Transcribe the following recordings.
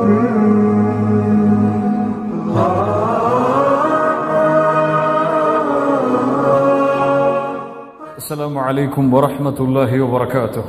السلام عليكم ورحمة الله وبركاته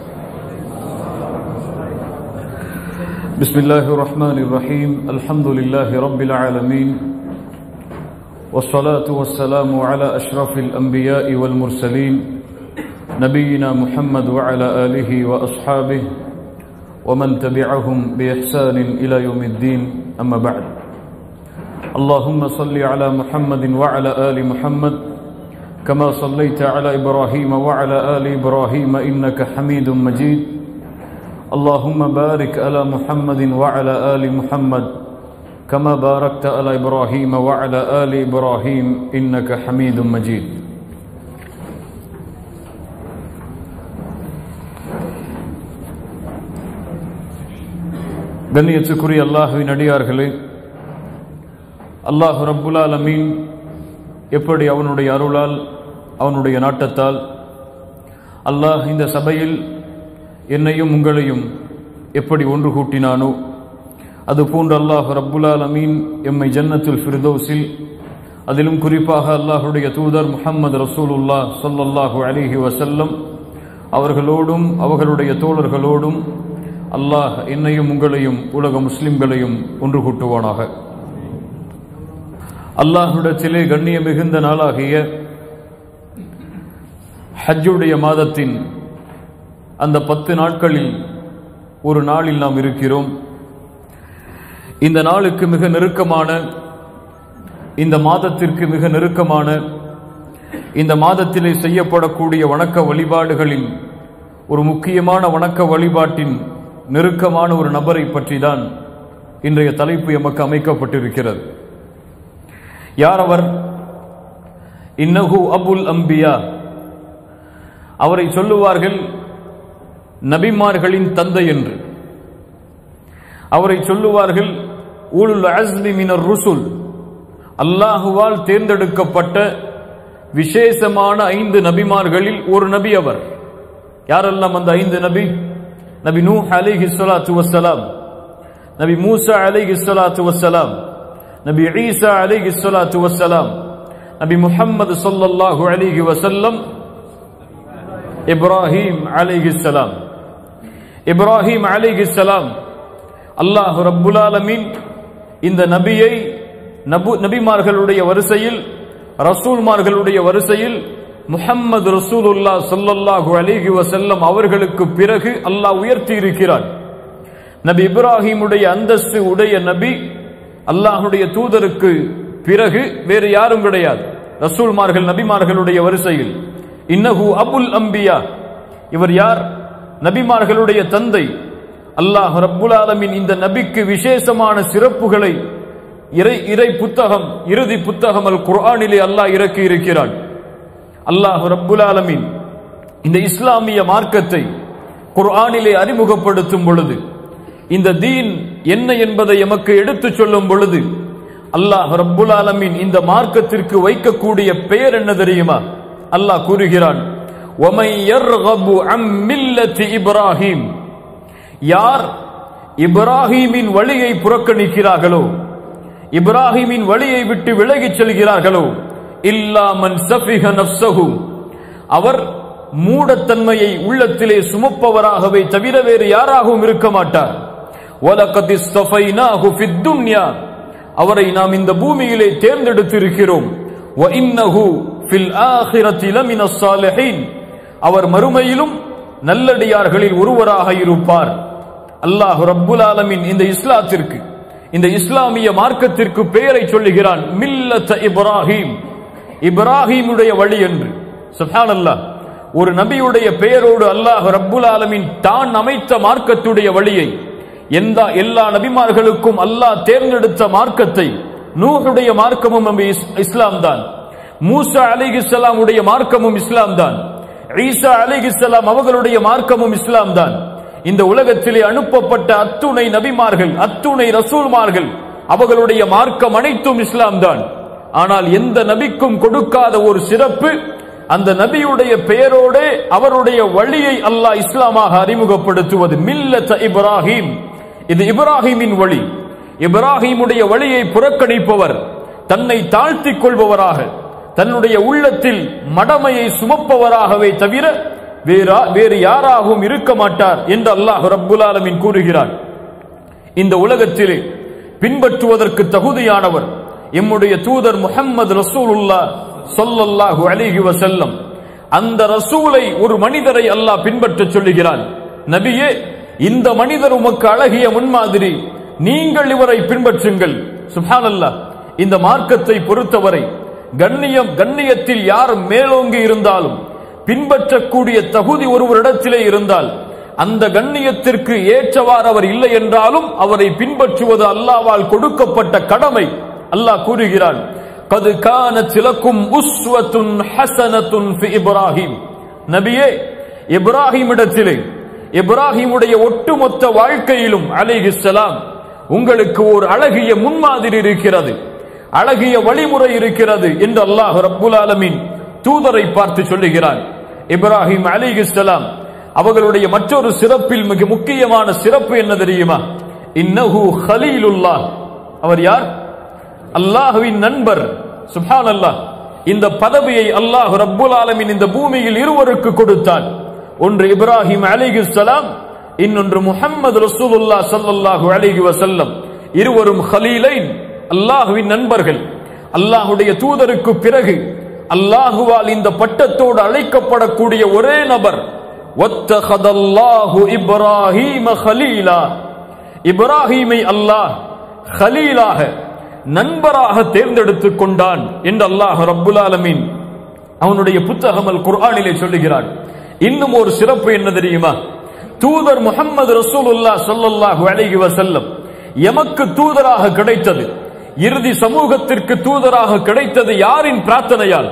بسم الله الرحمن الرحيم الحمد لله رب العالمين والصلاة والسلام على أشرف الأنبياء والمرسلين نبينا محمد وعلى آله وأصحابه ومن تبعهم بإحسان إلى يوم الدين أما بعد اللهم صل على محمد وعلى آل محمد كما صليت على إبراهيم وعلى آل إبراهيم إنك حميد مجيد اللهم بارك على محمد وعلى آل محمد كما باركت على إبراهيم وعلى آل إبراهيم إنك حميد مجيد கண்ணியத்துக்குரிய அல்லாஹுவின் அடியார்களே அல்லாஹ் ரப்புல் ஆலமீன் எப்படி அவனுடைய அருளால் அவனுடைய நாட்டத்தால் அல்லாஹ் இந்த சபையில் என்னையும் உங்களையும் எப்படி ஒன்று கூட்டினானோ அதுபோன்று அல்லாஹ் ரப்புல் ஆலமீன் எம்மை ஜன்னத்துல் ஃபிர்தௌஸில் அதிலும் குறிப்பாக அல்லாஹுடைய தூதர் முஹம்மது ரசூலுல்லா ஸல்லல்லாஹு அலைஹி வஸல்லம் அவர்களோடும் அவர்களுடைய தோழர்களோடும் அல்லாஹ் என்னையும் உங்களையும் உலக முஸ்லிம்களையும் ஒன்று கூட்டுவானாக அல்லாஹுடத்திலே கண்ணிய மிகுந்த நாளாகிய ஹஜ்ஜுடைய மாதத்தின் அந்த பத்து நாட்களில் ஒரு நாளில் நாம் இருக்கிறோம் இந்த நாளுக்கு மிக நெருக்கமான இந்த மாதத்திற்கு மிக நெருக்கமான இந்த மாதத்திலே செய்யப்படக்கூடிய வணக்க வழிபாடுகளில் ஒரு முக்கியமான வணக்க வழிபாட்டின் நெருக்கமான ஒரு நபரை பற்றி தான் இன்றைய தலைப்பு எமக்கு அமைக்கப்பட்டிருக்கிறது யார் அவர் இன்னஹு அபுல் அம்பியா அவரை சொல்லுவார்கள் நபிமார்களின் தந்தை என்று அவரை சொல்லுவார்கள் ஊலுல் அஸ்மி மினர் ருசுல் அல்லாஹுவால் தேர்ந்தெடுக்கப்பட்ட விசேஷமான ஐந்து நபிமார்களில் ஒரு நபி அவர் யாரெல்லாம் அந்த ஐந்து நபி நபி நூ அலிஹி ஸலாத்து வஸ்ஸலாம் நபி மூசா அலிஹி ஸலாத்து வஸ்ஸலாம் நபி ஈசா அலிஹி ஸலாத்து வஸ்ஸலாம் நபி முஹம்மது ஸல்லல்லாஹு அலைஹி வஸல்லம் இப்ராஹிம் அலைஹி ஸலாம் இப்ராஹிம் அலைஹி ஸலாம் அல்லாஹ் ரப்புல் ஆலமீன் இந்த நபியை நபு நபிமார்களுடைய வரிசையில் ரசூல்மார்களுடைய வரிசையில் முஹம்மது ரசூலுல்லா ஸல்லல்லாஹு அலைஹி வஸல்லம் அவர்களுக்கு பிறகு அல்லாஹ் உயர்த்தி இருக்கிறான் நபி இப்ராஹிமுடைய அந்தஸ்து உடைய நபி அல்லாஹுடைய தூதருக்கு பிறகு வேறு யாரும் கிடையாது ரசூல்மார்கள் நபிமார்களுடைய வரிசையில் இன்னஹு அபுல் அம்பியா இவர் யார் நபிமார்களுடைய தந்தை அல்லாஹ் ரப்புல் ஆலமின் இந்த நபிக்கு விசேஷமான சிறப்புகளை இறை இறை புத்தகம் இறுதி புத்தகம் அல் குர்ஆனிலே அல்லாஹ் இறக்கி இருக்கிறான் அல்லாஹ் ரப்புல் ஆலமின் இந்த இஸ்லாமிய மார்க்கத்தை குர்ஆனிலே அறிமுகப்படுத்தும் பொழுது இந்த தீன் என்ன என்பதை எமக்கு எடுத்துச் சொல்லும் பொழுது அல்லாஹ் ரப்புல் ஆலமின் இந்த மார்க்கத்திற்கு வைக்கக்கூடிய பெயர் என்ன தெரியுமா அல்லாஹ் கூறுகிறான் ஒமை யர்கபு அம் மில்லத்தி இப்ராஹிம் யார் இப்ராஹீமின் வழியை புறக்கணிக்கிறார்களோ இப்ராஹிமின் வழியை விட்டு விலகிச் செல்கிறார்களோ இல்லாமன் சஃபிக நப்சஹு அவர் மூடத்தன்மையை உள்ளத்திலே சுமப்பவராகவே தவிர வேறு யாராகவும் இருக்க மாட்டார் வலகத் இஸ்தஃபைனாஹு ஃபித் துன்யா அவரை நாம் இந்த பூமியிலே தேர்ந்தெடுத்திருக்கிறோம் வ இன்னஹு ஃபில் ஆখিরাতি லமின ஸாலிஹீன் அவர் மறுமையிலும் நல்லடியார்களில் ஒருவராக இருப்பார் அல்லாஹ் ரப்புல் ஆலமின் இந்த இஸ்லாத்திற்கு இந்த இஸ்லாமிய மார்க்கத்திற்கு பெயரை சொல்லுகிறான் மில்லத்த இப்ராஹிம் இப்ராஹிமுடைய வழி என்று சுப்ஹானல்லாஹ் ஒரு நபியுடைய பெயரோடு அல்லாஹ் ரப்புல் ஆலமின் தான் அமைத்த மார்க்கத்துடைய வழியை எந்த எல்லா நபிமார்களுக்கும் அல்லாஹ் தேர்ந்தெடுத்த மார்க்கத்தை நூஹுடைய மார்க்கமும் நபி இஸ்லாம் தான் மூசா அலிஹிஸ்லாம் உடைய மார்க்கமும் இஸ்லாம் தான் ஈசா அலிஹிஸ்லாம் அவர்களுடைய மார்க்கமும் இஸ்லாம் தான் இந்த உலகத்திலே அனுப்பப்பட்ட அத்துணை நபிமார்கள் அத்துணை ரசூல்மார்கள் அவர்களுடைய மார்க்கம் அனைத்தும் இஸ்லாம் தான் ஆனால் எந்த நபிக்கும் கொடுக்காத ஒரு சிறப்பு அந்த நபியுடைய பெயரோடே அவருடைய வழியை அல்லாஹ் இஸ்லாமாக அறிமுகப்படுத்துவது மில்லத்த இப்ராஹிம் இது இப்ராஹிமின் வழி இப்ராஹிமுடைய வழியை புறக்கணிப்பவர் தன்னை தாழ்த்திக் கொள்பவராக தன்னுடைய உள்ளத்தில் மடமையை சுமப்பவராகவே தவிர வேறா வேறு யாராகவும் இருக்க மாட்டார் என்று அல்லாஹ் ரப்புல் ஆலமீன் கூறுகிறார் இந்த உலகத்திலே பின்பற்றுவதற்கு தகுதியானவர் எம்முடைய தூதர் முஹம்மது ரசூலுல்லா ஸல்லல்லாஹு அலைஹி வஸல்லம் அந்த ரசூலை ஒரு மனிதரை அல்லாஹ் பின்பற்றச் சொல்லுகிறான் நபியே இந்த மனிதர் உமக்கு அழகிய முன்மாதிரி நீங்கள் இவரை பின்பற்றுங்கள் சுப்ஹானல்லாஹ் இந்த மார்க்கத்தை பொறுத்தவரை கண்ணியம் கண்ணியத்தில் யார் மேலோங்கி இருந்தாலும் பின்பற்றக்கூடிய தகுதி ஒருவரிடத்திலே இருந்தால் அந்த கண்ணியத்திற்கு ஏற்றவாறு அவர் இல்லை என்றாலும் அவரை பின்பற்றுவது அல்லாவால் கொடுக்கப்பட்ட கடமை அல்லாஹ் கூறுகிறான் கது கான சிலக்கும் உஸ்வத்துன் ஹசனத்துன் ஃபி இப்ராஹிம் நபியே இப்ராஹிம் இடத்திலே இப்ராஹிமுடைய ஒட்டுமொத்த வாழ்க்கையிலும் அலைஹிஸ்ஸலாம் உங்களுக்கு ஒரு அழகிய முன்மாதிரி இருக்கிறது அழகிய வழிமுறை இருக்கிறது என்று அல்லாஹ் ரப்புல் ஆலமீன் தூதரை பார்த்து சொல்லுகிறான் இப்ராஹிம் அலிஹிஸ்ஸலாம் அவர்களுடைய மற்றொரு சிறப்பில் மிக முக்கியமான சிறப்பு என்ன தெரியுமா இன்னஹு ஹலீலுல்லாஹ் அவர் யார் அல்லாஹுவின் நண்பர் சுப்ஹான் அல்லாஹ் இந்த பதவியை அல்லாஹ் ரப்புல் ஆலமீன் இந்த பூமியில் இருவருக்கு கொடுத்தான் ஒன்று இப்ராஹிம் அலிஹிஸ்ஸலாம் இன்னொன்று முஹம்மது ரசூலுல்லாஹ் ஸல்லல்லாஹு அலைஹி வஸல்லம் இருவரும் ஹலீலைன் அல்லாஹுவின் நண்பர்கள் அல்லாஹுடைய தூதருக்கு பிறகு அல்லாஹுவால் இந்த பட்டத்தோடு அழைக்கப்படக்கூடிய ஒரே நபர் ஒத்தஹதல்லாஹு இப்ராஹீம ஹலீலா இப்ராஹீமை அல்லாஹ் ஹலீலாக நண்பராக தேர்ந்தெடுத்துக் கொண்டான் என்று அல்லாஹ் ரப்புல் ஆலமீன் அவனுடைய புத்தகம் அல் குர்ஆனிலே சொல்லுகிறான் இன்னும் ஒரு சிறப்பு என்ன தெரியுமா தூதர் முகமது ரசூலுல்லா ஸல்லல்லாஹு அலைஹி வஸல்லம் எமக்கு தூதராக கிடைத்தது இறுதி சமூகத்திற்கு தூதராக கிடைத்தது யாரின் பிரார்த்தனையால்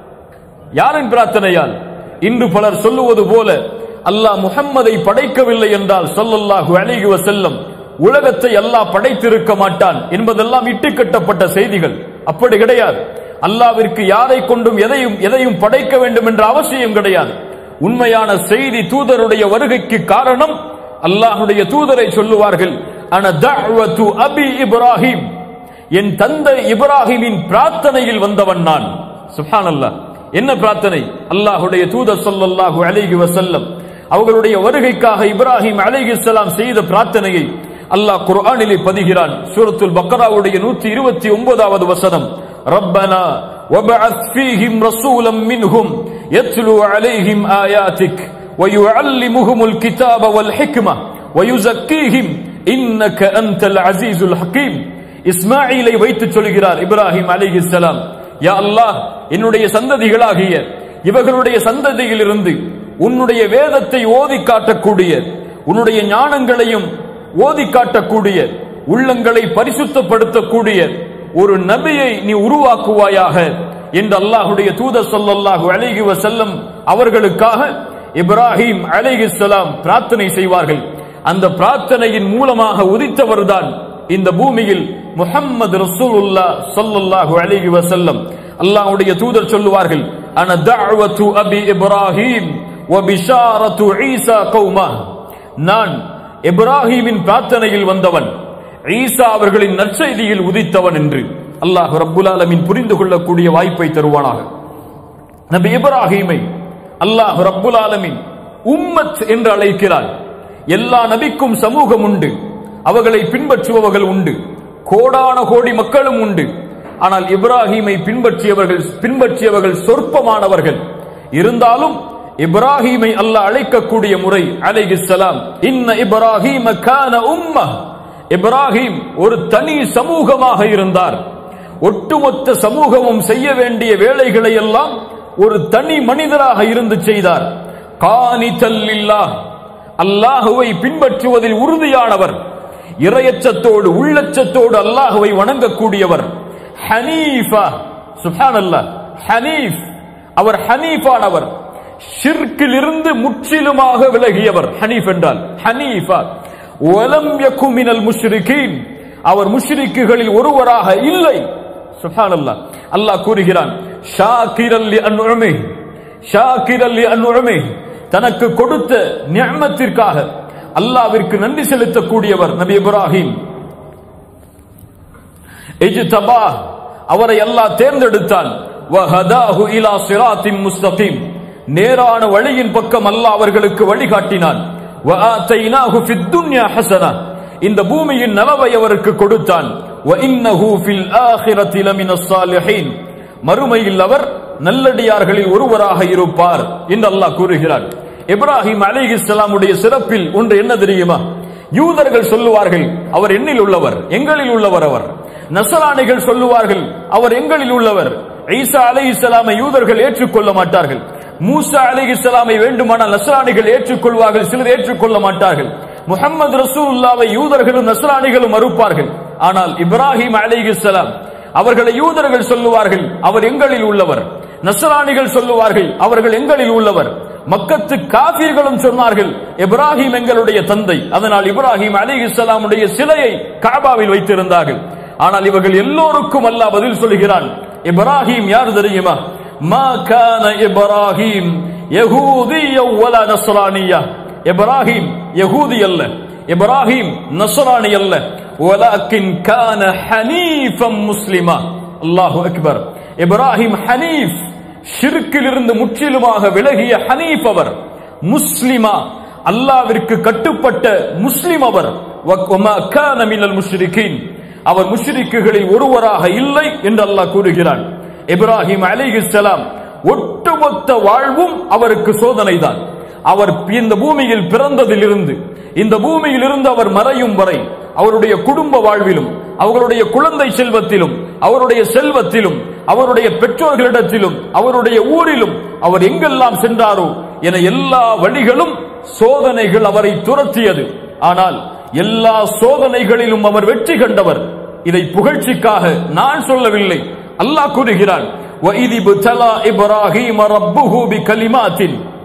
யாரின் பிரார்த்தனையால் இன்று பலர் சொல்லுவது போல அல்லாஹ் முஹம்மதை படைக்கவில்லை என்றால் ஸல்லல்லாஹு அலைஹி வஸல்லம் உலகத்தை அல்லாஹ் படைத்திருக்க மாட்டான் என்பதெல்லாம் இட்டுக்கட்டப்பட்ட செய்திகள் அப்படி கிடையாது அல்லாவிற்கு யாரை கொண்டும் எதையும் எதையும் படைக்க வேண்டும் என்ற அவசியம் கிடையாது உண்மையான செய்தி தூதருடைய வருகைக்கு காரணம் அல்லாஹுடைய தூதரை சொல்லுவார்கள் அன தஅவத்து அபி இப்ராஹிம் என் தந்தை இப்ராஹிமின் பிரார்த்தனையில் வந்தவன் நான் சுப்ஹானல்லாஹ் என்ன பிரார்த்தனை அல்லாஹுடைய தூதர் ஸல்லல்லாஹு அலைஹி வஸல்லம் அவர்களுடைய வருகைக்காக இப்ராஹிம் அலைஹிஸ்ஸலாம் செய்த பிரார்த்தனையை அல்லாஹ் குர்ஆனிலே பதிகிறான் சூரத்துல் பக்ராவுடைய 129வது வசனம் ரப்பனா وبعث فيهم رسولا منهم يتلو عليهم آياتك ويعلمهم الكتاب والحكمة ويزكيهم إنك أنت العزيز الحكيم இஸ்மாயிலை வைத்து சொல்கிறார் இப்ராஹிம் அலிஹிஸ்ஸலாம் யா அல்லாஹ் என்னுடைய சந்ததிகளாகிய இவர்களுடைய சந்ததியிலிருந்து உன்னுடைய வேதத்தை ஓதி காட்டக்கூடிய உன்னுடைய ஞானங்களையும் ஓதி காட்டக்கூடிய உள்ளங்களை பரிசுத்தப்படுத்தக்கூடிய ஒரு நபியை நீ உருவாக்குவாயாக என்று அல்லாஹுடைய தூதர் ஸல்லல்லாஹு அலைஹி வஸல்லம் அவர்களுக்காக இப்ராஹிம் அலைஹிஸ்ஸலாம் பிரார்த்தனை செய்வார்கள் அந்த பிரார்த்தனையின் மூலமாக உதித்தவர்தான் இந்த பூமியில் முஹம்மது ரசூலுல்லாஹ் ஸல்லல்லாஹு அலைஹி வஸல்லம் அல்லாஹ்வுடைய தூதர் சொல்லுவார்கள் அன தஅவத்து அபி இப்ராஹிம் வ பிஷாரத்து ஈசா கௌமா நான் இப்ராஹிமின் பிரார்த்தனையில் வந்தவன் ஈசா அவர்களின் நற்செய்தியில் உதித்தவன் என்று அல்லாஹ் ரப்புல் ஆலமீன் புரிந்து கொள்ளக்கூடிய வாய்ப்பை தருவானாக நபி இப்ராஹிமை அல்லாஹ் ரப்புல் ஆலமீன் உம்மத் என்று அழைக்கிறார் எல்லா நபிக்கும் சமூகம் உண்டு அவர்களை பின்பற்றுபவர்கள் உண்டு கோடான கோடி மக்களும் உண்டு ஆனால் இப்ராஹிமை பின்பற்றியவர்கள் பின்பற்றியவர்கள் சொற்பமானவர்கள் இருந்தாலும் இப்ராஹிமை அல்லாஹ் அழைக்கக்கூடிய முறை அலைஹிஸ்ஸலாம் இன்ன இப்ராஹிம கான உம்ம இப்ராஹிம் ஒரு தனி சமூகமாக இருந்தார் ஒட்டுமொத்த சமூகமும் செய்ய வேண்டிய வேலைகளை எல்லாம் ஒரு தனி மனிதராக இருந்து செய்தார் காணித்தல்லில்லாஹ் அல்லாஹுவை பின்பற்றுவதில் உறுதியானவர் இரையச்சத்தோடு உள்ளச்சத்தோடு அல்லாஹுவை வணங்கக்கூடியவர் ஹனீஃபா சுப்ஹானல்லாஹ் ஹனீஃப் அவர் ஹனீஃபானவர் ஷிர்க்கிலிருந்து முற்றிலுமாக விலகியவர் ஹனீஃப் என்றால் ஹனீஃபா வலம் யக்கு மினல் முஷ்ரிகீன் அவர் முஷ்ரிக்குகளில் ஒருவராக இல்லை சுப்ஹானல்லாஹ் அல்லாஹ் கூறுகிறான் ஷாக்கிரல் லி அன்உமி ஷாக்கிரல் லி அன்உமி தனக்கு கொடுத்த நியமத்திற்காக அல்லாவிற்கு நன்றி செலுத்தக்கூடியவர் நபி இப்ராஹிம் இஜ்தபா அவரை அல்லாஹ் தேர்ந்தெடுத்தான் வஹதாஹு இலா சிராத்தின் முஸ்தகீம் நேரான வழியின் பக்கம் அல்லாஹ் அவர்களுக்கு வழிகாட்டினான் வஆத்தைனாஹு ஃபித் துன்யா ஹஸனா இந்த பூமியின் நலவை அவருக்கு கொடுத்தான் وَإِنَّهُ فِي الْآخِرَةِ لَمِنَ الصَّالِحِينَ மறுமையில் அவர் நல்லடியார்களில் ஒருவராக இருப்பார் என்று அல்லாஹ் கூறுகிறார் இப்ராஹிம் அலைஹிஸ்ஸலாமுடைய சிறப்பில் ஒன்று என்ன தெரியுமா யூதர்கள் சொல்லுவார்கள் அவர் என்னில் உள்ளவர் எங்களில் உள்ளவர் அவர் நசராணிகள் சொல்லுவார்கள் அவர் எங்களில் உள்ளவர் ஈசா அலைஹிஸ்ஸலாமை யூதர்கள் ஏற்றுக்கொள்ள மாட்டார்கள் மூசா அலைஹிஸ்ஸலாமை வேண்டுமானால் நசராணிகள் ஏற்றுக்கொள்வார்கள் சிலர் ஏற்றுக்கொள்ள மாட்டார்கள் முஹம்மது ரசூலுல்லாவை யூதர்களும் நசராணிகளும் மறுப்பார்கள் ஆனால் இப்ராஹிம் அலைஹிஸ்ஸலாம் அவர்களை யூதர்கள் சொல்லுவார்கள் அவர் எங்களில் உள்ளவர் நசராணிகள் சொல்லுவார்கள் அவர்கள் எங்களில் உள்ளவர் மக்கத்து காபீர்களும் சொன்னார்கள் இப்ராஹிம் எங்களுடைய தந்தை அதனால் இப்ராஹிம் அலிஹிஸ்ஸலாமுடைய சிலையை காபாவில் வைத்திருந்தார்கள் ஆனால் இவர்கள் எல்லோருக்கும் அல்லாஹ் பதில் சொல்கிறான் இப்ராஹிம் யார் தெரியுமா மா கான இப்ராஹிம் யஹூதிய வலா நஸ்ரானியா இப்ராஹிம் யஹூதி அல்ல இப்ராஹிம் நஸ்ரானி அல்ல வலாக்கின் கான ஹனீஃபம் முஸ்லிமா அல்லாஹு அக்பர் இப்ராஹிம் ஹனீஃப் ஷிர்க்கிலிருந்து முற்றிலுமாக விலகிய ஹனீஃப் அவர் முஸ்லிமா அல்லாவிற்கு கட்டுப்பட்ட முஸ்லிம் அவர் வமா கான மினல் முஷ்ரிகீன் அவர் முஷ்ரிக்குகளில் ஒருவராக இல்லை என்று அல்லாஹ் கூறுகிறான் இப்ராஹிம் அலிஹிஸ்ஸலாம் ஒட்டுமொத்த வாழ்வும் அவருக்கு சோதனைதான் அவர் இந்த பூமியில் பிறந்ததிலிருந்து இந்த பூமியில் இருந்து அவர் மறையும் வரை அவருடைய குடும்ப வாழ்விலும் அவர்களுடைய குழந்தை செல்வத்திலும் அவருடைய செல்வத்திலும் அவருடைய பெற்றோர்களிடத்திலும் அவருடைய ஊரிலும் அவர் எங்கெல்லாம் சென்றாரோ என எல்லா வழிகளும் சோதனைகள் அவரை துரத்தியது ஆனால் எல்லா சோதனைகளிலும் அவர் வெற்றி கண்டவர் இதை புகழ்ச்சிக்காக நான் சொல்லவில்லை அல்லாஹ் கூறுகிறான் وَإِذِ ابْتَلَى إِبْرَاهِيمَ رَبُّهُ بِكَلِمَاتٍ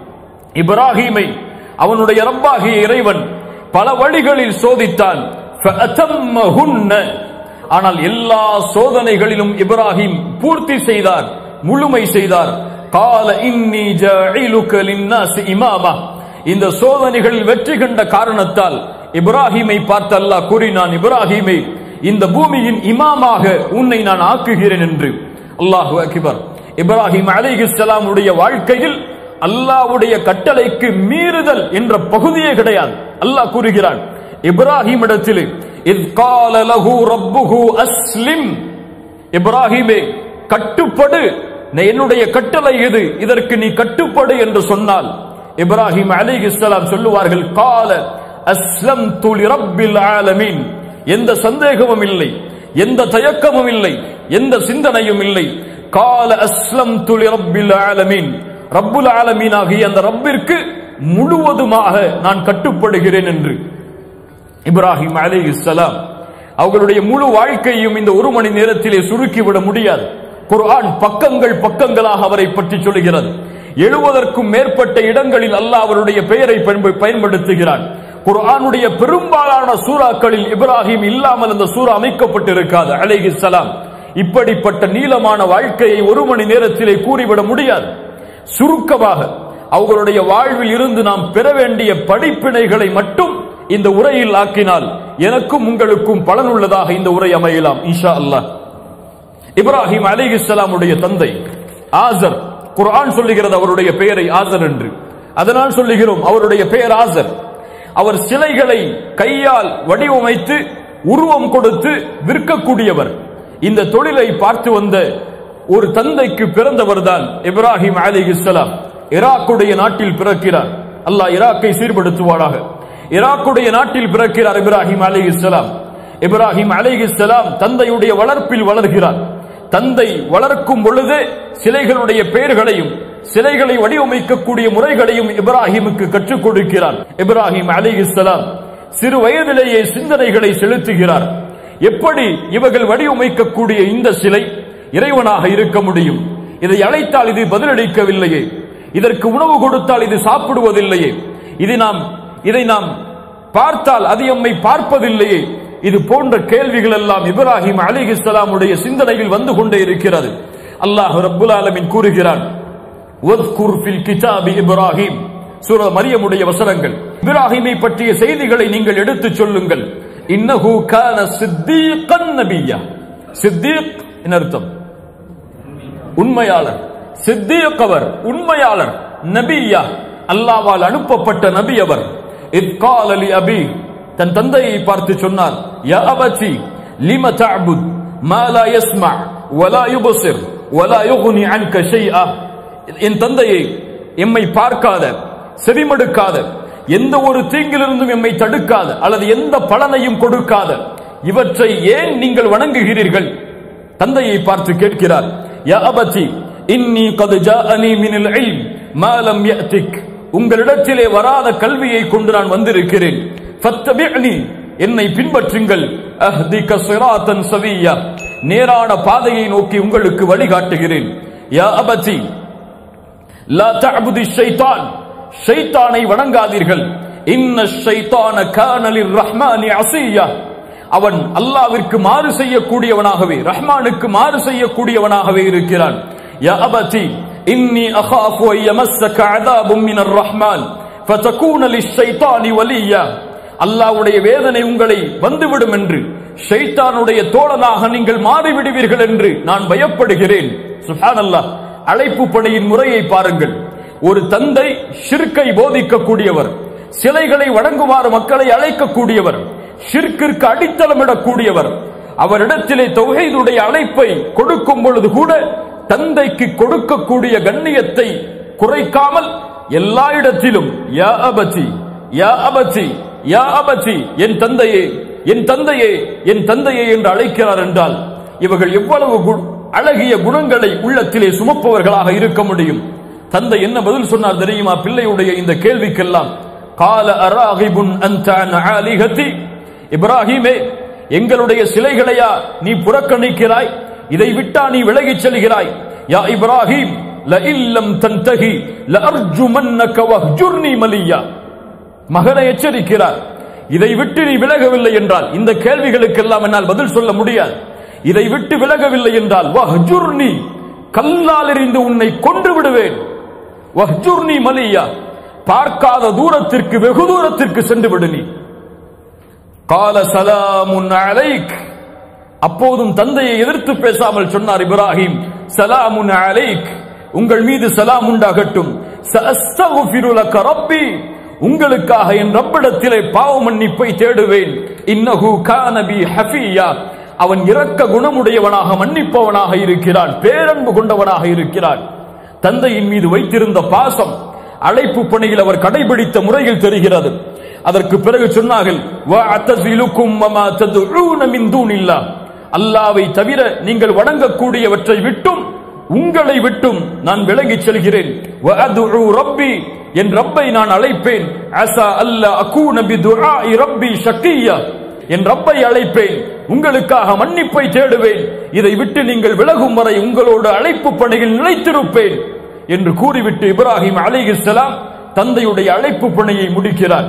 இப்ராஹீமை அவனுடைய ரப்பாகிய இறைவன் பல வழிகளில் சோதித்தான் فَأَتَمَّهُنَّ ஆனால் எல்லா சோதனைகளிலும் இப்ராஹிம் பூர்த்தி செய்தார் முழுமை செய்தார் கால இன்னி ஜாயிலுக லின்னாஸ் இமாமா இந்த சோதனைகளில் வெற்றி கண்ட காரணத்தால் இப்ராஹிமை பார்த்து அல்லாஹ் கூறினான் இப்ராஹிமை இந்த பூமியின் இமாமாக உன்னை நான் ஆக்குகிறேன் என்று அல்லாஹு அக்பர் இப்ராஹிம் அலைஹிஸ்ஸலாம் உடைய வாழ்க்கையில் அல்லாஹ்வுடைய கட்டளைக்கு மீறுதல் என்ற பகுதியே கிடையாது அல்லாஹ் கூறுகிறான் இப்ராஹிம் இடத்தில் இத் கால லஹு ரப்புஹு அஸ்லிம் இப்ராஹிமே கட்டுப்படு நே- என்னுடைய கட்டளை இது இதற்கு நீ கட்டுப்படு என்று சொன்னால் இப்ராஹிம் அலைஹிஸ்ஸலாம் சொல்லுவார்கள் கால அஸ்லம் துலி ரப்பில் ஆலமீன் எந்த சந்தேகமும் இல்லை எந்த தயக்கமும் இல்லை எந்த சிந்தனையும் இல்லை கால அஸ்லம் துலி ரப்பில் ஆலமீன் ரப்புல் ஆலமீன் ஆகிய அந்த ரப்பிற்கு முழுவதுமாக நான் கட்டுப்படுகிறேன் என்று இப்ராஹிம் அலைஹிஸ்ஸலாம் அவர்களுடைய முழு வாழ்க்கையும் இந்த ஒரு மணி நேரத்திலே சுருக்கிவிட முடியாது குர்ஆன் பக்கங்கள் பக்கங்களாக அவரை பற்றி சொல்லுகிறது எழுபதற்கும் மேற்பட்ட இடங்களில் அல்லாஹ் அவருடைய பெயரை பயன்ப- பயன்படுத்துகிறான் குர்ஆனுடைய பெரும்பாலான சூறாக்களில் இப்ராஹிம் இல்லாமல் அந்த சூறா அமைக்கப்பட்டிருக்காது அலைஹிஸ்ஸலாம் இப்படிப்பட்ட நீளமான வாழ்க்கையை ஒரு மணி நேரத்திலே கூறிவிட முடியாது சுருக்கமாக அவர்களுடைய வாழ்வில் இருந்து நாம் பெற வேண்டிய படிப்பினைகளை மட்டும் இந்த உரையில் ஆக்கினால் எனக்கும் உங்களுக்கும் பலனுள்ளதாக இந்த உரை அமையலாம் இன்ஷா அல்லாஹ் இப்ராஹிம் அலிஹிஸ்ஸலாமுடைய தந்தை ஆசர் குர்ஆன் சொல்லுகிறது அவருடைய பெயரை ஆசர் என்று அதனால் சொல்லுகிறோம் அவருடைய பெயர் ஆசர் அவர் சிலைகளை கையால் வடிவமைத்து உருவம் கொடுத்து விற்கக்கூடியவர் இந்த தொழிலை பார்த்து வந்த ஒரு தந்தைக்கு பிறந்தவர்தான் இப்ராஹிம் அலிஹிஸ்ஸலாம் ஈராக்குடைய நாட்டில் பிறக்கிறார் அல்லாஹ் ஈராக்கை சீர்படுத்துவாராக ஈராக்குடைய நாட்டில் பிறக்கிறார் இப்ராஹிம் அலிஹிஸ்ஸலாம் இப்ராஹிம் அலைஹிஸ்ஸலாம் தந்தையுடைய வளர்ப்பில் வளர்கிறார் தந்தை வளர்க்கும் பொழுது சிலைகளுடைய பெயர்களையும் சிலைகளை வடிவமைக்கக்கூடிய முறைகளையும் இப்ராஹிமுக்கு கற்றுக் கொடுக்கிறார் இப்ராஹிம் அலைஹிஸ்ஸலாம் சிறு வயதிலேயே சிந்தனைகளை செலுத்துகிறார் எப்படி இவர்கள் வடிவமைக்கக்கூடிய இந்த சிலை இறைவனாக இருக்க முடியும் இதை அழைத்தால் இது பதிலளிக்கவில்லையே இதற்கு உணவு கொடுத்தால் இது சாப்பிடுவதில்லையே இது நாம் இதை நாம் பார்த்தால் அது எம்மை பார்ப்பதில்லையே இது போன்ற கேள்விகள் எல்லாம் இப்ராஹிம் அலிஹிஸ்ஸலாமுடைய சிந்தனையில் வந்து கொண்டே இருக்கிறது அல்லாஹ் ரப்புல் ஆலமீன் கூறுகிறான் "வத்குர் ஃபில் கிதாபி இப்ராஹிம் சூரா மரியமுடைய வசனங்கள் இப்ராஹிமை பற்றிய செய்திகளை நீங்கள் எடுத்துச் சொல்லுங்கள் இன்னஹு கான சித்தீகன் நபிய்யா சித்தீக் என்ன அர்த்தம் உண்மையாளர் சித்தீக் அவர் உண்மையாளர் நபியா அல்லாவால் அனுப்பப்பட்ட நபி அவர் இத்கால் அலி அபி தன் தந்தையை பார்த்து சொன்னார் யா அபச்சி லிம தஅபுத் மா லா யஸ்மா வலா யுபசிர் வலா யுக்னி அன்க ஷைஆ என் தந்தையை எம்மை பார்க்காத செவிமடுக்காத எந்த ஒரு தீங்கிலிருந்தும் எம்மை தடுக்காத அல்லது எந்த பலனையும் கொடுக்காத இவற்றை ஏன் நீங்கள் வணங்குகிறீர்கள் தந்தையை பார்த்து கேட்கிறார் யா அபதி இன்னி கது ஜாஅனி மினல் இல்ம் மா லம் யஅதிக் உங்களிடத்திலே வராத கல்வியை கொண்டு நான் வந்திருக்கிறேன் ஃபத்தபிஅனி என்னை பின்பற்றுங்கள் அஹ்திக சிராத்தன் சவியா நேரான பாதையை நோக்கி உங்களுக்கு வழிகாட்டுகிறேன் யா அபதி லா தஅபுதி ஷைத்தான் ஷைத்தானை வணங்காதீர்கள் இன்ன ஷைத்தான கான லிர்ரஹ்மானி அஸியா அவன் அல்லாவிற்கு மாறு செய்யக்கூடியவனாகவே ரஹ்மானுக்கு மாறு செய்யக்கூடியவனாகவே இருக்கிறான் யா அபதி இன்னி அகாஃபு அன் யமஸ்ஸக அதாபும் மினர் ரஹ்மான் ஃபதகூன லிஷைத்தானி வலியா அல்லாஹ்வுடைய வேதனை உங்களை வந்துவிடும் என்று ஷைத்தானுடைய தோழனாக நீங்கள் மாறிவிடுவீர்கள் என்று நான் பயப்படுகிறேன் சுப்ஹானல்லாஹ் அழைப்பு பணியின் முறையை பாருங்கள் ஒரு தந்தை ஷிர்கை போதிக்கக்கூடியவர் சிலைகளை வணங்குமாறு மக்களை அழைக்கக்கூடியவர் ஷிர்கிற்கு அடித்தளமிடக்கூடியவர் அவரிடத்திலே தொகைதுடைய அழைப்பை கொடுக்கும் பொழுது கூட தந்தைக்கு கொடுக்கக்கூடிய கண்ணியத்தை குறைக்காமல் எல்லா இடத்திலும் யா அபதி யா அபதி யா அபதி என் தந்தையே என் தந்தையே என் தந்தையே என்று அழைக்கிறார் என்றால் இவர்கள் எவ்வளவு கு- அழகிய குணங்களை உள்ளத்திலே சுமப்பவர்களாக இருக்க முடியும் தந்தை என்ன பதில் சொன்னார் தெரியுமா பிள்ளையுடைய இந்த கேள்விக்கெல்லாம் கால அராகிபுன் அந்த ஆலிகத்தி இப்ராஹிமே எங்களுடைய சிலைகளையா நீ புறக்கணிக்கிறாய் இதை விட்டா நீ விலகிச் செல்கிறாய் யா இப்ராஹிம் லஇல்லம் தன்தஹி லஅர்ஜுமன்னக வஹ்ஜுர்னி மலியா மகனை எச்சரிக்கிறார் இதை விட்டு நீ விலகவில்லை என்றால் இந்த கேள்விகளுக்கெல்லாம் என்னால் பதில் சொல்ல முடியாது இதை விட்டு விலகவில்லை என்றால் வஹ்ஜுர்னி கல்லால் எறிந்து உன்னை கொன்று விடுவேன் வஹ்ஜுர்னி மலியா பார்க்காத தூரத்திற்கு வெகு தூரத்திற்கு சென்று விடு நீ கால சலாமுன் அலைக் அப்போதும் தந்தையை எதிர்த்து பேசாமல் சொன்னார் இப்ராஹிம் சலாமுன் அலைக் உங்கள் மீது சலாம் உண்டாகட்டும் சஅஸ்தக்ஃபிரு லக ரப்பி உங்களுக்காக என் ரப்பிடத்திலே பாவ மன்னிப்பை தேடுவேன் இன்னஹு கான பி ஹஃபியா அவன் இரக்க குணமுடையவனாக மன்னிப்பவனாக இருக்கிறான் பேரன்பு கொண்டவனாக இருக்கிறான் தந்தையின் மீது வைத்திருந்த பாசம் அழைப்பு பணியில் அவர் கடைபிடித்த முறையில் தெரிகிறது அதற்கு பிறகு சொன்னார்கள் "வஅத்தஸிலுக்கும் வமா ததுஊன மின் தூனில்லாஹ்." அல்லாவை தவிர நீங்கள் வணங்கக்கூடியவற்றை விட்டும் உங்களை விட்டும் நான் விலகிச் செல்கிறேன் வஅதுஉ ரப்பி என் ரப்பை நான் அழைப்பேன் அஸா அல்ல அகூன பிதுஆஇ ரப்பி ஷக்கியா என் ரப்பை அழைப்பேன் உங்களுக்காக மன்னிப்பை தேடுவேன் இதை விட்டு நீங்கள் விலகும் வரை உங்களோட அழைப்பு பணியில் நிலைத்திருப்பேன் என்று கூறிவிட்டு இப்ராஹிம் அலைஹிஸ்ஸலாம் தந்தையுடைய அழைப்பு பணியை முடிக்கிறார்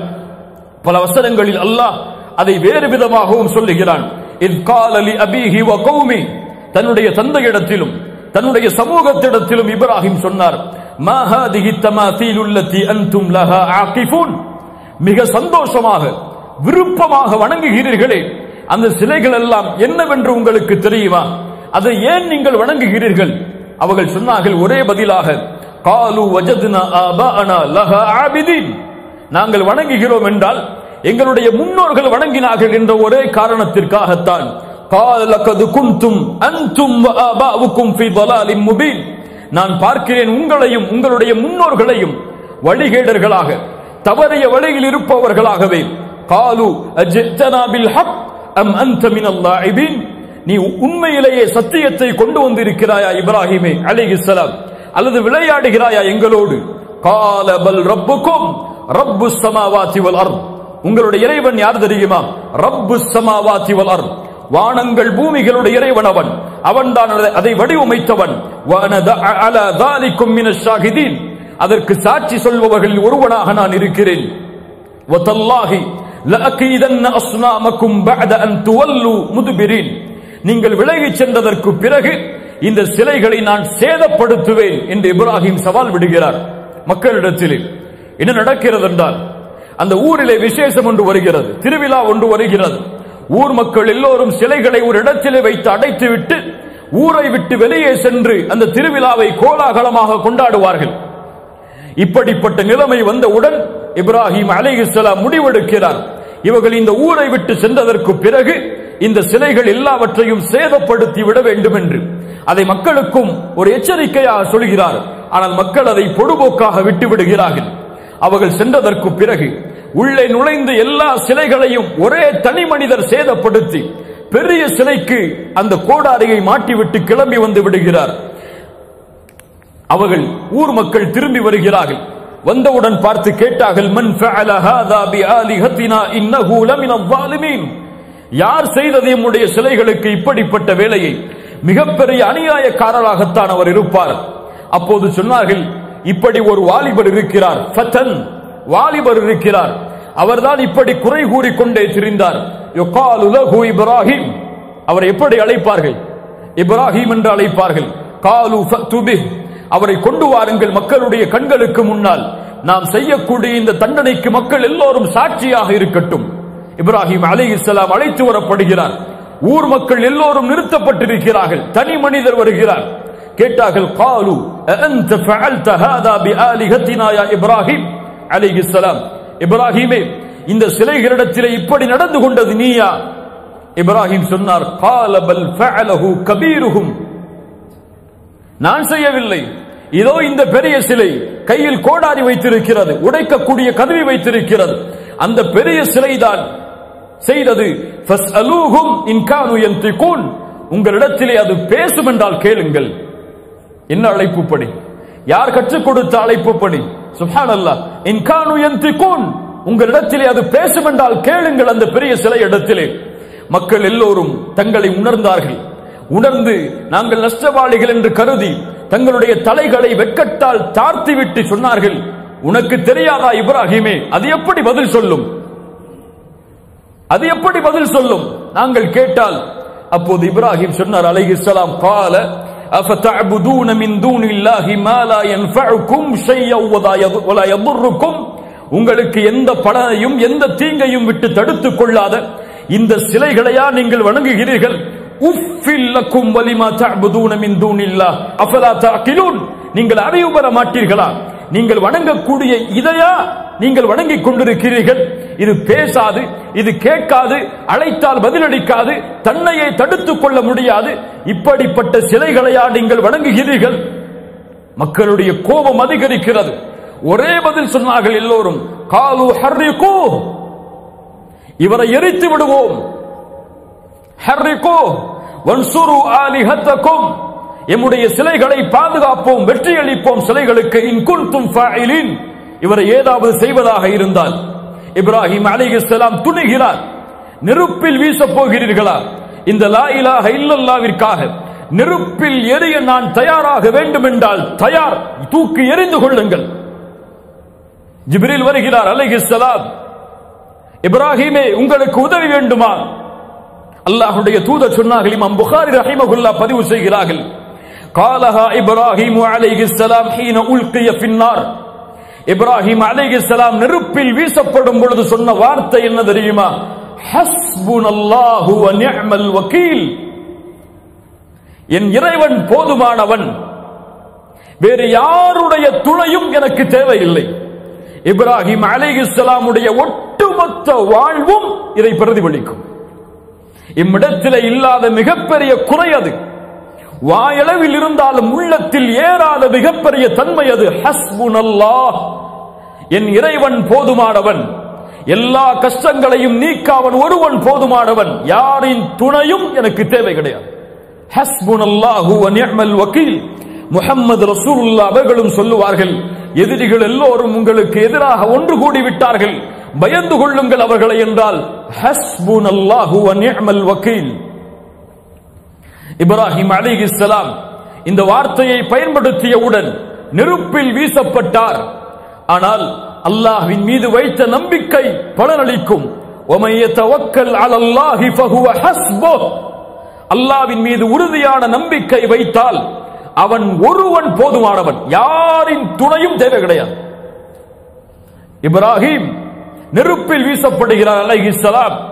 பல வசனங்களில் அல்லாஹ் அதை வேறு விதமாகவும் சொல்லுகிறான் இத் கால லி அபீஹி வ கௌமி தன்னுடைய தந்தையிடத்திலும் தன்னுடைய சமூகத்திடத்திலும் இப்ராஹிம் சொன்னார் மா ஹாதிஹி தமாதீல் அல்லதி அன்தும் லஹா ஆகிஃபூன் மிக சந்தோஷமாக விருப்பமாக வணங்குகிறீர்களே அந்த சிலைகள் எல்லாம் என்னவென்று உங்களுக்கு தெரியுமா அதை ஏன் நீங்கள் வணங்குகிறீர்கள் அவர்கள் சொன்னார்கள் ஒரே பதிலாக காலு வஜத்னா ஆபாஅனா லஹா ஆபிதீன் நாங்கள் வணங்குகிறோம் என்றால் எங்களுடைய முன்னோர்கள் வணங்கினார்கள் என்ற ஒரே காரணத்திற்காகத்தான் قال لقد كنتم انتم وآباؤكم في ضلال مبين நான் பார்க்கிறேன் உங்களையும் உங்களுடைய முன்னோர்களையும் வழிகேடர்களாக தவறிய வழியில் இருப்பவர்களாகவே காலு அஜித்தனா பில் ஹக் அம் அன்த மினல் லாயிபீன் நீ உண்மையிலேயே சத்தியத்தை கொண்டு வந்திருக்கிறாயா இப்ராஹிமே அலைஹிஸ்ஸலாம் அல்லது விளையாடுகிறாயா எங்களோடு கால பல் ரப்புக்கும் ரப்பு சமாவாதி வல் அர்த் உங்களுடைய இறைவன் யார் தெரியுமா ரப்பு சமாவாதி வல் அர்த் வானங்கள் பூமிகளுடைய இறைவன் அவன் அவன்தான் அதை- அதை வடிவமைத்தவன் வஅனத அலா தாலிக்கும் மினஷ் ஷாஹிதீன் அதற்கு சாட்சி சொல்பவர்களில் ஒருவனாக நான் இருக்கிறேன் வதல்லாஹி லஅகீதன்ன அஸ்னாமக்கும் பஅத அன் துவல்லு முதுபிரீன் நீங்கள் விலகிச் சென்றதற்கு பிறகு இந்த சிலைகளை நான் சேதப்படுத்துவேன் என்று இப்ராஹிம் சவால் விடுகிறார் மக்களிடத்திலே என்ன நடக்கிறது என்றால் அந்த ஊரிலே விசேஷம் ஒன்று வருகிறது திருவிழா ஒன்று வருகிறது ஊர் மக்கள் எல்லோரும் சிலைகளை ஒரு இடத்திலே வைத்து அடைத்துவிட்டு ஊரை விட்டு வெளியே சென்று அந்த திருவிழாவை கோலாகலமாக கொண்டாடுவார்கள் இப்படிப்பட்ட நிலைமை வந்தவுடன் இப்ராஹிம் அலைஹிஸ்ஸலாம் முடிவெடுக்கிறார் இவர்கள் இந்த ஊரை விட்டு சென்றதற்கு பிறகு இந்த சிலைகள் எல்லாவற்றையும் சேதப்படுத்தி விட வேண்டும் என்று அதை மக்களுக்கும் ஒரு எச்சரிக்கையாக சொல்கிறார் ஆனால் மக்கள் அதை பொடுபோக்காக விட்டு விடுகிறார்கள் அவர்கள் சென்றதற்கு பிறகு உள்ளே நுழைந்து எல்லா சிலைகளையும் ஒரே தனி மனிதர் சேதப்படுத்தி பெரிய சிலைக்கு அந்த கோடாரியை மாட்டிவிட்டு கிளம்பி வந்து விடுகிறார் அவர்கள் ஊர் மக்கள் திரும்பி வருகிறார்கள் வந்தவுடன் பார்த்து கேட்டார்கள் மன் ஃபஅல ஹாதா பி ஆலிஹத்தினா இன்னஹு லமின ஸாலிமீன் யார் செய்தது நம்முடைய சிலைகளுக்கு இப்படிப்பட்ட வேலையை மிகப்பெரிய அநியாயக்காரராகத்தான் அவர் இருப்பார் அப்போது சொன்னார்கள் இப்படி ஒரு வாலிபர் இருக்கிறார் ஃபதன் வாலிபர் இருக்கிறார் அவர்தான் இப்படி குறை கூறிக்கொண்டே திரிந்தார் யுகாலு லஹு இப்ராஹிம் அவரை எப்படி அழைப்பார்கள் இப்ராஹிம் என்று அழைப்பார்கள் காலு ஃபஅத்து பிஹ் அவரை கொண்டு வாருங்கள் மக்களுடைய கண்களுக்கு முன்னால் நாம் செய்யக்கூடிய இந்த தண்டனைக்கு மக்கள் எல்லோரும் சாட்சியாக இருக்கட்டும் இப்ராஹிம் அலைஹிஸ்ஸலாம் அழைத்து வரப்படுகிறார் ஊர் மக்கள் எல்லோரும் நிறுத்தப்பட்டிருக்கிறார்கள் தனி மனிதர் வருகிறார் கேட்டார்கள் காலு أأنت فعلت هذا بآلهتنا يا இப்ராஹிம் அலைஹிஸ்ஸலாம் இப்ராஹிமே இந்த சிலைகளிடத்திலே இப்படி நடந்து கொண்டது நீயா இப்ராஹிம் சொன்னார் قال بل فعله كبيرهم நான் செய்யவில்லை இதோ இந்த பெரிய சிலை கையில் கோடாரி வைத்திருக்கிறது உடைக்கக்கூடிய கதவி வைத்திருக்கிறது அந்த பெரிய சிலைதான் செய்தது ஃபஸ்அலூஹும் இன் கானு யன்திகூன் உங்களிடத்திலே அது பேசும் என்றால் கேளுங்கள் என்ன அழைப்பு படி யார் கற்றுக் கொடுத்த அழைப்பு படி சுப்ஹானல்லாஹ் இன் கானு யன்திகூன் உங்களிடத்திலே அது பேசும் என்றால் கேளுங்கள் அந்த பெரிய சிலை இடத்திலே மக்கள் எல்லோரும் தங்களை உணர்ந்தார்கள் உணர்ந்து நாங்கள் நஷ்டவாளிகள் என்று கருதி தங்களுடைய தலைகளை வெட்கத்தால் தார்த்திவிட்டு சொன்னார்கள் உனக்கு தெரியாதா இப்ராஹிமே அது எப்படி பதில் சொல்லும் அது எப்படி பதில் சொல்லும் நாங்கள் கேட்டால் அப்போது இப்ராஹிம் சொன்னார் அலைஹிஸ்ஸலாம் قال افتعبدون من دون الله ما لا ينفعكم شيئا ولا يضركم உங்களுக்கு எந்த பலனையும் எந்த தீங்கையும் விட்டு தடுத்துக் கொள்ளாத இந்த சிலைகளையா நீங்கள் வணங்குகிறீர்கள் உஃபில் லக்கும் வலிமா தஅபுதூன மின் தூனில்லாஹ் அஃபலா தஅகிலூன் நீங்கள் அறிவு பெற மாட்டீர்களா நீங்கள் வணங்கக்கூடிய இதையா நீங்கள் வணங்கிக் கொண்டிருக்கிறீர்கள் இது பேசாது இது கேட்காது அழைத்தால் பதிலளிக்காது தன்னையே தடுத்துக் கொள்ள முடியாது இப்படிப்பட்ட சிலைகளையா நீங்கள் வணங்குகிறீர்கள் மக்களுடைய கோபம் அதிகரிக்கிறது ஒரே பதில் சொன்னார்கள் எல்லோரும் காலு ஹர்ரிகூ இவரை எரித்து விடுவோம் ஹர்ரிகோ வன்சுரு ஆலிஹத்தக்கும் எம்முடைய சிலைகளை பாதுகாப்போம் வெற்றியளிப்போம் சிலைகளுக்கு இன் குன்தும் ஃபாயிலின் இவரை ஏதாவது செய்வதாக இருந்தால் இப்ராஹிம் அலைஹிஸ்ஸலாம் துணிகிறார் நெருப்பில் வீசப் போகிறீர்களா இந்த லா இலாஹ இல்லல்லாவிற்காக நெருப்பில் எரிய நான் தயாராக வேண்டும் என்றால் தயார் தூக்கி எறிந்து கொள்ளுங்கள் ஜிப்ரில் வருகிறார் அலைஹிஸ்ஸலாம் இப்ராஹிமே உங்களுக்கு உதவி வேண்டுமா அல்லாஹுடைய தூதர் சொன்னார்கள் இமாம் புகாரி ரஹிமகுல்லா பதிவு செய்கிறார்கள் காலஹா இப்ராஹிம் அலைஹிஸ்ஸலாம் ஹீன உல்கிய பின்னார் இப்ராஹிம் அலைஹிஸ்ஸலாம் நெருப்பில் வீசப்படும் பொழுது சொன்ன வார்த்தை என்ன தெரியுமா ஹஸ்புனல்லாஹு வ நிஅமல் வக்கீல் என் இறைவன் போதுமானவன் வேறு யாருடைய துணையும் எனக்கு தேவையில்லை இப்ராஹிம் அலைஹிஸ்ஸலாமுடைய ஒட்டுமொத்த வாழ்வும் இதை பிரதிபலிக்கும் இம்மிடத்திலே இல்லாத மிகப்பெரிய குறை அது வாயளவில் இருந்தாலும் உள்ளத்தில் ஏறாத மிகப்பெரிய தன்மை அது ஹஸ்புனல்லாஹ் என் இறைவன் போதுமானவன் எல்லா கஷ்டங்களையும் நீக்க அவன் ஒருவன் போதுமானவன் யாரின் துணையும் எனக்கு தேவை கிடையாது ஹஸ்புனல்லாஹு வ நிஅமல் வக்கீல் முஹம்மது ரசூலுல்லாஹ் அவர்களும் சொல்லுவார்கள் எதிரிகள் எல்லோரும் உங்களுக்கு எதிராக ஒன்று கூடி விட்டார்கள் பயந்து கொள்ளுங்கள் அவர்களை என்றால் ஹஸ்புனல்லாஹு வ நிஅமல் வக்கீல் இப்ராஹிம் அலைஹிஸ்ஸலாம் இந்த வார்த்தையை பயன்படுத்தியவுடன் நெருப்பில் வீசப்பட்டார் ஆனால் அல்லாஹ்வின் மீது வைத்த நம்பிக்கை பலனளிக்கும் وَمَن يَتَوَكَّلْ عَلَى اللَّهِ فَهُوَ حَسْبُهُ அல்லாஹ்வின் மீது உறுதியான நம்பிக்கை வைத்தால் அவன் ஒருவன் போதுமானவன் யாரின் துணையும் தேவை கிடையாது இப்ராஹிம் நெருப்பில் வீசப்படுகிறார் அலைஹிஸ்ஸலாம்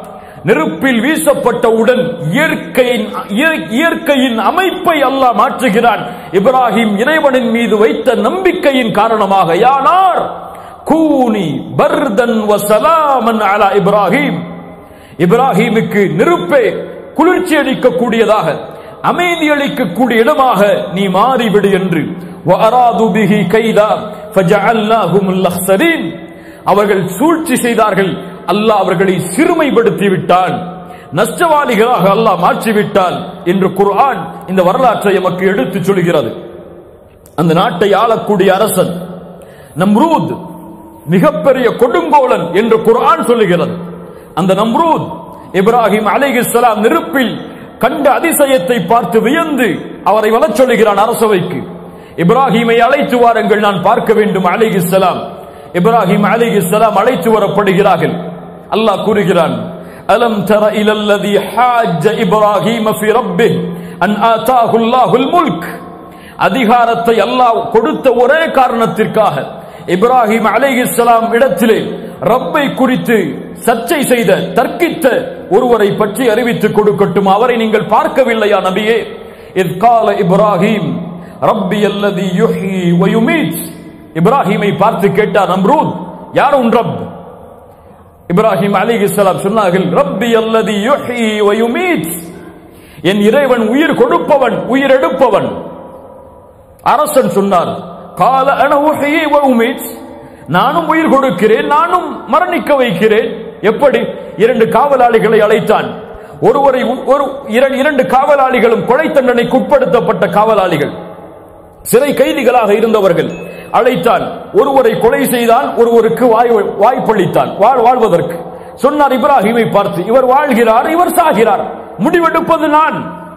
நெருப்பில் வீசப்பட்டவுடன் இயற்கையின் இய- இயற்கையின் அமைப்பை அல்லாஹ் மாற்றுகிறான் இப்ராஹிம் இறைவனின் மீது வைத்த நம்பிக்கையின் காரணமாக யானார் கூனி பர்தன் வசலாமன் அலா இப்ராஹிம் இப்ராஹிமுக்கு நெருப்பே குளிர்ச்சி அளிக்கக்கூடியதாக அமைதி அளிக்கக்கூடிய இடமாக நீ மாறிவிடு என்று وَأَرَادُوا بِهِ كَيْدًا فَجَعَلْنَاهُمُ الْأَخْسَرِينَ அவர்கள் சூழ்ச்சி செய்தார்கள் அல்லாஹ் அவர்களை சிறுமைப்படுத்தி விட்டான் நஷ்டவாளிகளாக அல்லாஹ் மாற்றிவிட்டான் என்று குர்ஆன் இந்த வரலாற்றை எமக்கு எடுத்துச் சொல்கிறது அந்த நாட்டை ஆளக்கூடிய அரசன் நம்ரூத் மிகப்பெரிய கொடுங்கோலன் என்று குர்ஆன் சொல்லுகிறது அந்த நம்ரூத் இப்ராஹிம் அலைஹிஸ்ஸலாம் நெருப்பில் கண்ட அதிசயத்தை பார்த்து வியந்து அவரை வரச் சொல்லுகிறான் அரசவைக்கு இப்ராஹிமை அழைத்து வாருங்கள் நான் பார்க்க வேண்டும் அலைஹிஸ்ஸலாம் இப்ராஹிம் அலைஹிஸ்ஸலாம் அழைத்து வரப்படுகிறார்கள் அல்லாஹ் கூறுகிறான் அலம் தர இலல்லதி ஹாஜ்ஜ இப்ராஹிம் ஃபி ரப்பிஹ் அன் ஆதாஹு அல்லாஹுல் முல்க் அதிகாரத்தை அல்லாஹ் கொடுத்த ஒரே காரணத்திற்காக இப்ராஹிம் அலைஹிஸ்ஸலாம் இடத்திலே ரப்பை குறித்து சர்ச்சை செய்த தர்க்கித்த ஒருவரை பற்றி அறிவித்துக் கொடுக்கட்டும் அவரை நீங்கள் பார்க்கவில்லையா நபியே இத் கால இப்ராஹிம் ரப்பி அல்லதி யுஹ்யி வ யுமீத் இப்ராஹிமை பார்த்து கேட்டார் நம்ரூத் யார் உன் ரப் இப்ராஹிம் அலைஹிஸ்ஸலாம் சொன்னார்கள் ரப்பி அல்லதி யுஹ்யி வ யுமீத் என் இறைவன் உயிர் கொடுப்பவன் உயிர் எடுப்பவன் அரசன் சொன்னார் கால அன உஹ்யி வ உமீத் நானும் உயிர் கொடுக்கிறேன் நானும் மரணிக்க வைக்கிறேன் எப்படி இரண்டு காவலாளிகளை அழைத்தான் ஒருவரை ஒரு இரண்- இரண்டு காவலாளிகளும் கொலை தண்டனைக்கு உட்படுத்தப்பட்ட காவலாளிகள் சிறை கைதிகளாக இருந்தவர்கள் அழைத்தான் ஒருவரை கொலை செய்தான் ஒருவருக்கு வாய் வாய்ப்பளித்தான் வாழ் வாழ்வதற்கு சொன்னார் இப்ராஹிமை பார்த்து இவர் வாழ்கிறார் இவர் சாகிறார் முடிவெடுப்பது நான்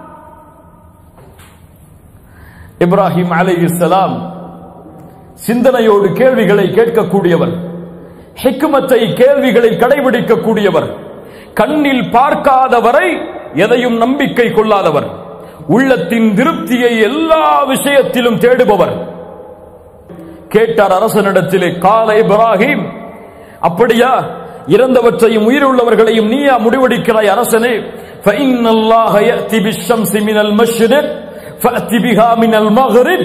இப்ராஹிம் அலைஹிஸ்ஸலாம் சிந்தனையோடு கேள்விகளை கேட்கக்கூடியவர் ஹிக்மத்தை கேள்விகளை கடைபிடிக்கக்கூடியவர் கண்ணில் பார்க்காதவரை எதையும் நம்பிக்கை கொள்ளாதவர் உள்ளத்தின் திருப்தியை எல்லா விஷயத்திலும் தேடுபவர் கேட்டார் அரசனிடத்திலே கால இப்ராஹிம் அப்படியா இறந்தவற்றையும் உயிருள்ளவர்களையும் நீயா முடிவெடுக்கிறாய் அரசனே فإن الله يأتي بالشمس من المشرق فأت بها من المغرب